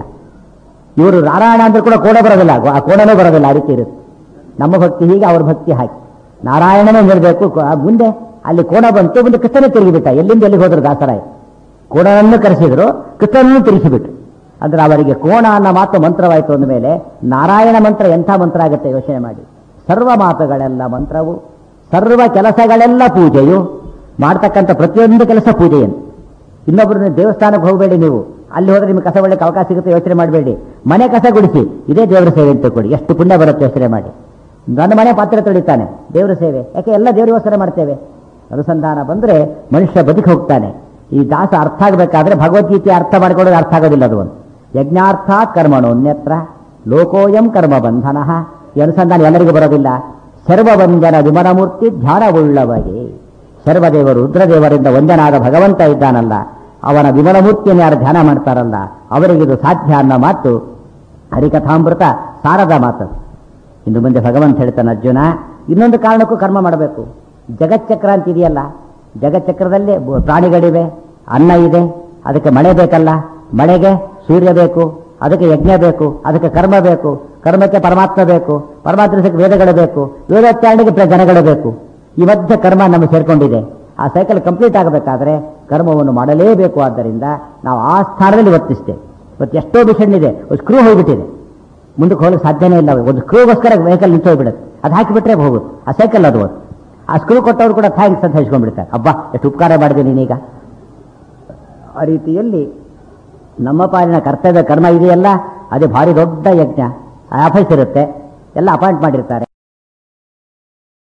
ಇವರು ನಾರಾಯಣ ಅಂದ್ರೆ ಕೂಡ ಕೋಣ ಬರೋದಿಲ್ಲ ಆ ಕೋಣನೂ ಬರೋದಿಲ್ಲ ಆ ರೀತಿ ಇರುತ್ತೆ ನಮ್ಮ ಭಕ್ತಿ ಹೀಗೆ ಅವ್ರ ಭಕ್ತಿ ಹಾಕಿ ನಾರಾಯಣನೇ ನಿಲ್ಬೇಕು ಕೋ- ಆ ಮುಂದೆ ಅಲ್ಲಿ ಕೋಣ ಬಂತು ಮುಂದೆ ಕೃಷ್ಣನೇ ತಿರುಗಿಬಿಟ್ಟ ಎಲ್ಲಿಂದ ಎಲ್ಲಿಗೆ ಹೋದ್ರು ದಾಸರಾಯ ಕೋಣನನ್ನು ಕರೆಸಿದ್ರು ಕೃಷ್ಣನನ್ನು ತಿರುಗಿಸಿಬಿಟ್ರು ಅಂದ್ರೆ ಅವರಿಗೆ ಕೋಣ ಅನ್ನೋ ಮಾತು ಮಂತ್ರವಾಯಿತು ಅಂದ ಮೇಲೆ ನಾರಾಯಣ ಮಂತ್ರ ಎಂಥ ಮಂತ್ರ ಆಗುತ್ತೆ ಯೋಚನೆ ಮಾಡಿ ಸರ್ವ ಮಾತುಗಳೆಲ್ಲ ಮಂತ್ರವು ಸರ್ವ ಕೆಲಸಗಳೆಲ್ಲ ಪೂಜೆಯು ಮಾಡ್ತಕ್ಕಂಥ ಪ್ರತಿಯೊಂದು ಕೆಲಸ ಪೂಜೆಯನ್ನು ಇನ್ನೊಬ್ಬರು ದೇವಸ್ಥಾನಕ್ಕೆ ಹೋಗಬೇಡಿ ನೀವು ಅಲ್ಲಿ ಹೋದ್ರೆ ನಿಮಗೆ ಕಸ ಒಳ್ಳೆ ಅವಕಾಶ ಸಿಗುತ್ತೆ ಯೋಚನೆ ಮಾಡಬೇಡಿ ಮನೆ ಕಸ ಗುಡಿಸಿ ಇದೇ ದೇವರ ಸೇವೆ ಅಂತ ಕೊಡಿ ಎಷ್ಟು ಪುಣ್ಯ ಬರುತ್ತೆ ಯೋಚನೆ ಮಾಡಿ ನನ್ನ ಮನೆ ಪಾತ್ರೆ ತೊಳಿತಾನೆ ದೇವರ ಸೇವೆ ಯಾಕೆ ಎಲ್ಲ ದೇವರಿಗೋಸ್ಕರ ಮಾಡ್ತೇವೆ ಅನುಸಂಧಾನ ಬಂದ್ರೆ ಮನುಷ್ಯ ಬದುಕಿ ಹೋಗ್ತಾನೆ ಈ ದಾಸ ಅರ್ಥ ಆಗಬೇಕಾದ್ರೆ ಭಗವದ್ಗೀತೆ ಅರ್ಥ ಮಾಡಿಕೊಳ್ಳೋದು ಅರ್ಥ ಆಗೋದಿಲ್ಲ ಅದು ಒಂದು ಯಜ್ಞಾರ್ಥಾತ್ ಕರ್ಮಣೋನ್ಯತ್ರ ಲೋಕೋಯಂ ಕರ್ಮ ಬಂಧನ ಈ ಅನುಸಂಧಾನ ಎಲ್ಲರಿಗೂ ಬರೋದಿಲ್ಲ ಸರ್ವವಂದನ ವಿಮಲಮೂರ್ತಿ ಧ್ಯಾನವುಳ್ಳವಗೆ ಸರ್ವದೇವರು ರುದ್ರದೇವರಿಂದ ವಂದನಾದ ಭಗವಂತ ಇದ್ದಾನಲ್ಲ ಅವನ ವಿಮಲಮೂರ್ತಿಯನ್ನು ಯಾರು ಧ್ಯಾನ ಮಾಡ್ತಾರಲ್ಲ ಅವರಿಗಿದು ಸಾಧ್ಯ ಅನ್ನೋ ಮಾತು ಹರಿಕಥಾಮೃತ ಸಾರದ ಮಾತು ಇನ್ನು ಮುಂದೆ ಭಗವಂತ ಹೇಳ್ತಾನೆ ಅರ್ಜುನ ಇನ್ನೊಂದು ಕಾರಣಕ್ಕೂ ಕರ್ಮ ಮಾಡಬೇಕು ಜಗಚ್ಚಕ್ರ ಅಂತ ಇದೆಯಲ್ಲ ಜಗಚ್ಚಕ್ರದಲ್ಲಿ ಬ- ಪ್ರಾಣಿಗಳಿವೆ ಅನ್ನ ಇದೆ ಅದಕ್ಕೆ ಮಳೆ ಬೇಕಲ್ಲ ಮಳೆಗೆ ಸೂರ್ಯ ಬೇಕು ಅದಕ್ಕೆ ಯಜ್ಞ ಬೇಕು ಅದಕ್ಕೆ ಕರ್ಮ ಬೇಕು ಕರ್ಮಕ್ಕೆ ಪರಮಾತ್ಮ ಬೇಕು ಪರಮಾತ್ಮಕ್ಕೆ ವೇದಗಳು ಬೇಕು ವೇದೋಚ್ಚಾರಣೆಗೆ ಪ್ರ- ಜನಗಳು ಬೇಕು ಈ ಮಧ್ಯೆ ಕರ್ಮ ನಮಗೆ ಸೇರ್ಕೊಂಡಿದೆ ಆ ಸೈಕಲ್ ಕಂಪ್ಲೀಟ್ ಆಗಬೇಕಾದ್ರೆ ಕರ್ಮವನ್ನು ಮಾಡಲೇಬೇಕು ಆದ್ದರಿಂದ ನಾವು ಆ ಸ್ಥಾನದಲ್ಲಿ ವರ್ತಿಸ್ತೇವೆ ಇವತ್ತು ಎಷ್ಟೋ ಮಿಷನ್ ಇದೆ ಒಂದು ಸ್ಕ್ರೂ ಹೋಗ್ಬಿಟ್ಟಿದೆ ಮುಂದಕ್ಕೆ ಹೋಗಲಿಕ್ಕೆ ಸಾಧ್ಯನೇ ಇಲ್ಲ ಒಂದು ಸ್ಕ್ರೂಗೋಸ್ಕರ ವೆಹಿಕಲ್ ನಿಂತು ಹೋಗ್ಬಿಡುತ್ತೆ ಅದು ಹಾಕಿಬಿಟ್ರೆ ಹೋಗುತ್ತೆ ಆ ಸೈಕಲ್ ಅದು ಅದು. ಆ ಸ್ಕ್ರೂ ಕೊಟ್ಟವ್ರು ಕೂಡ ಥ್ಯಾಂಕ್ಸ್ ಅಂತ ಹೇಳ್ಕೊಂಡ್ಬಿಡ್ತಾರೆ ಅಬ್ಬಾ ಎಷ್ಟು ಉಪಕಾರ ಮಾಡಿದೆ ನೀನೀಗ ಆ ರೀತಿಯಲ್ಲಿ ನಮ್ಮ ಪಾಲಿನ ಕರ್ತವ್ಯ ಕರ್ಮ ಇದೆಯಲ್ಲ ಅದೇ ಭಾರಿ ದೊಡ್ಡ ಯಜ್ಞ ಆಫೀಸ್ ಇರುತ್ತೆ ಎಲ್ಲ ಅಪಾಯಿಂಟ್ ಮಾಡಿರ್ತಾರೆ